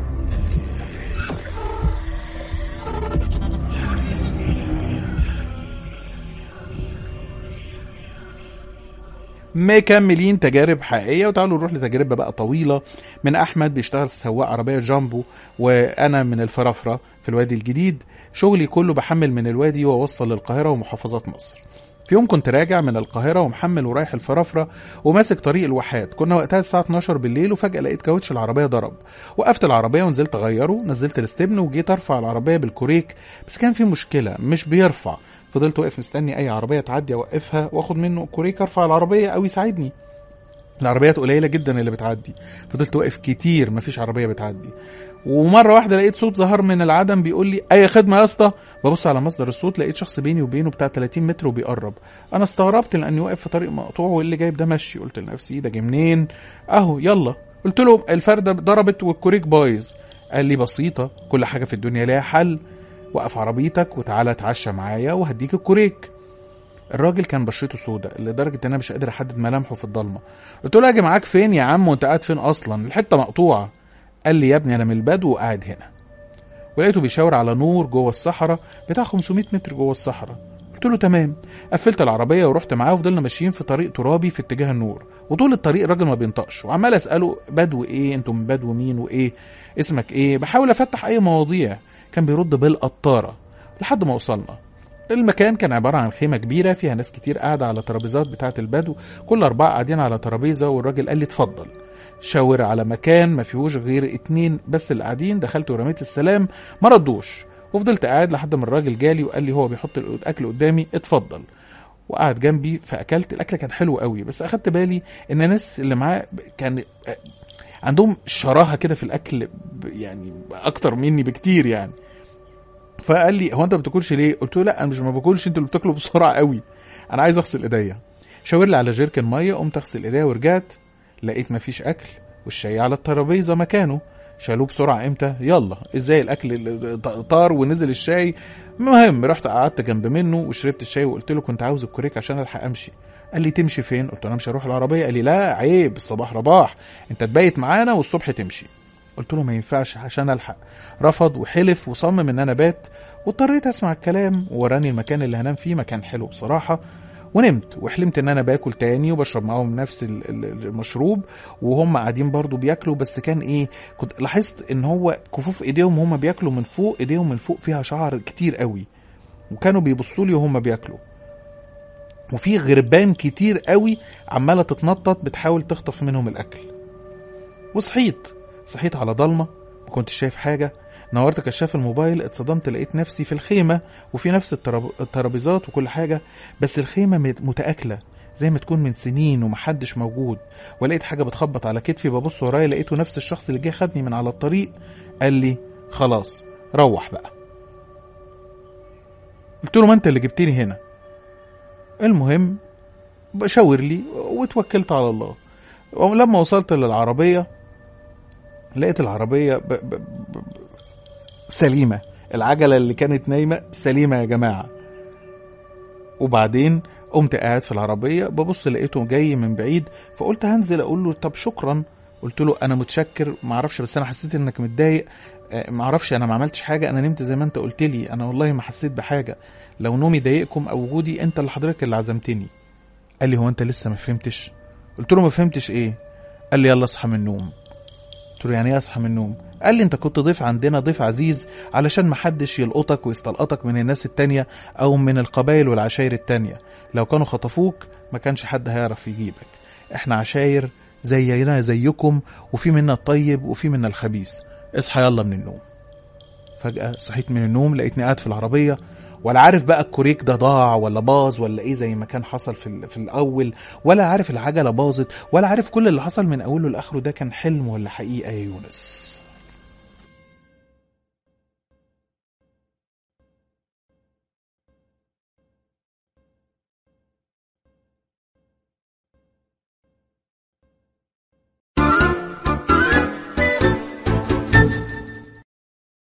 مكملين تجارب حقيقية وتعالوا نروح لتجربة بقى طويلة من أحمد بيشتغل سواق عربية جامبو وأنا من الفرافرة في الوادي الجديد شغلي كله بحمل من الوادي وأوصل للقاهرة ومحافظات مصر في يوم كنت راجع من القاهرة ومحمل ورايح الفرافرة وماسك طريق الواحات كنا وقتها الساعة 12 بالليل وفجأة لقيت كاوتش العربية ضرب وقفت العربية ونزلت أغيره نزلت الاستبن وجيت أرفع العربية بالكوريك بس كان في مشكلة مش بيرفع فضلت واقف مستني أي عربية تعدي أوقفها وآخد منه كوريك أرفع العربية أو يساعدني العربيات قليلة جدا اللي بتعدي فضلت واقف كتير مفيش عربية بتعدي ومرة واحدة لقيت صوت ظهر من العدم بيقول لي أي خدمة يا اسطى ببص على مصدر الصوت لقيت شخص بيني وبينه بتاع 30 متر وبيقرب انا استغربت لاني واقف في طريق مقطوع واللي جايب ده مشي قلت لنفسي ده جه منين اهو يلا قلت له الفرده ضربت والكوريك بايظ قال لي بسيطه كل حاجه في الدنيا ليها حل وقف عربيتك وتعالى اتعشى معايا وهديك الكوريك الراجل كان بشرته سودة لدرجة ان انا مش قادر احدد ملامحه في الضلمة قلت له اجي معاك فين يا عم وانت قاعد فين اصلا الحتة مقطوعة قال لي يا ابني انا من البدو وقاعد هنا ولقيته بيشاور على نور جوه الصحراء بتاع 500 متر جوه الصحراء قلت له تمام قفلت العربية ورحت معاه وفضلنا ماشيين في طريق ترابي في اتجاه النور وطول الطريق الراجل ما بينطقش وعمال اساله بدو ايه انتم من بدو مين وايه اسمك ايه بحاول افتح اي مواضيع كان بيرد بالقطارة لحد ما وصلنا المكان كان عبارة عن خيمة كبيرة فيها ناس كتير قاعدة على ترابيزات بتاعة البدو كل أربعة قاعدين على ترابيزة والراجل قال لي اتفضل شاور على مكان ما فيهوش غير اتنين بس اللي قاعدين دخلت ورميت السلام ما ردوش وفضلت قاعد لحد ما الراجل جالي وقال لي هو بيحط الاكل قدامي اتفضل وقعد جنبي فاكلت الاكل كان حلو قوي بس اخدت بالي ان الناس اللي معاه كان عندهم شراهه كده في الاكل يعني اكتر مني بكتير يعني فقال لي هو انت ما بتاكلش ليه قلت له لا انا مش ما باكلش انتوا اللي بتاكلوا بسرعه قوي انا عايز اغسل ايديا شاور لي على جيركن ميه قمت اغسل ايديا ورجعت لقيت مفيش اكل والشاي على الترابيزه مكانه شالوه بسرعه امتى يلا ازاي الاكل اللي طار ونزل الشاي المهم رحت قعدت جنب منه وشربت الشاي وقلت له كنت عاوز الكوريك عشان الحق امشي قال لي تمشي فين قلت له انا مش هروح العربيه قال لي لا عيب الصباح رباح انت تبيت معانا والصبح تمشي قلت له ما ينفعش عشان الحق رفض وحلف وصمم ان انا بات واضطريت اسمع الكلام ووراني المكان اللي هنام فيه مكان حلو بصراحه ونمت وحلمت ان انا باكل تاني وبشرب معاهم نفس ال- ال- المشروب وهم قاعدين برضو بياكلوا بس كان ايه كنت لاحظت ان هو كفوف ايديهم هم بياكلوا من فوق ايديهم من فوق فيها شعر كتير قوي وكانوا بيبصوا لي وهم بياكلوا وفي غربان كتير قوي عماله تتنطط بتحاول تخطف منهم الاكل وصحيت صحيت على ضلمه ما كنتش شايف حاجه نورت كشاف الموبايل اتصدمت لقيت نفسي في الخيمه وفي نفس التراب- الترابيزات وكل حاجه بس الخيمه مت- متاكله زي ما تكون من سنين ومحدش موجود ولقيت حاجه بتخبط على كتفي ببص ورايا لقيته نفس الشخص اللي جه خدني من على الطريق قال لي خلاص روح بقى قلت له ما انت اللي جبتني هنا المهم بشاور لي واتوكلت على الله ولما وصلت للعربية لقيت العربية ب... ب... ب... ب- سليمة العجلة اللي كانت نايمة سليمة يا جماعة وبعدين قمت قاعد في العربية ببص لقيته جاي من بعيد فقلت هنزل اقول له طب شكرا قلت له انا متشكر معرفش بس انا حسيت انك متضايق آه، معرفش انا ما عملتش حاجة انا نمت زي ما انت قلت لي انا والله ما حسيت بحاجة لو نومي ضايقكم او وجودي انت اللي حضرتك اللي عزمتني قال لي هو انت لسه ما فهمتش قلت له ما فهمتش ايه قال لي يلا اصحى من النوم قلت له يعني ايه اصحى من النوم قال لي انت كنت ضيف عندنا ضيف عزيز علشان محدش يلقطك ويستلقطك من الناس التانية او من القبائل والعشاير التانية لو كانوا خطفوك ما كانش حد هيعرف يجيبك احنا عشاير زينا زيكم وفي منا الطيب وفي منا الخبيث اصحى يلا من النوم فجأة صحيت من النوم لقيتني قاعد في العربية ولا عارف بقى الكوريك ده ضاع ولا باظ ولا ايه زي ما كان حصل في, ال- في الاول ولا عارف العجله باظت ولا عارف كل اللي حصل من اوله لاخره ده كان حلم ولا حقيقه يا يونس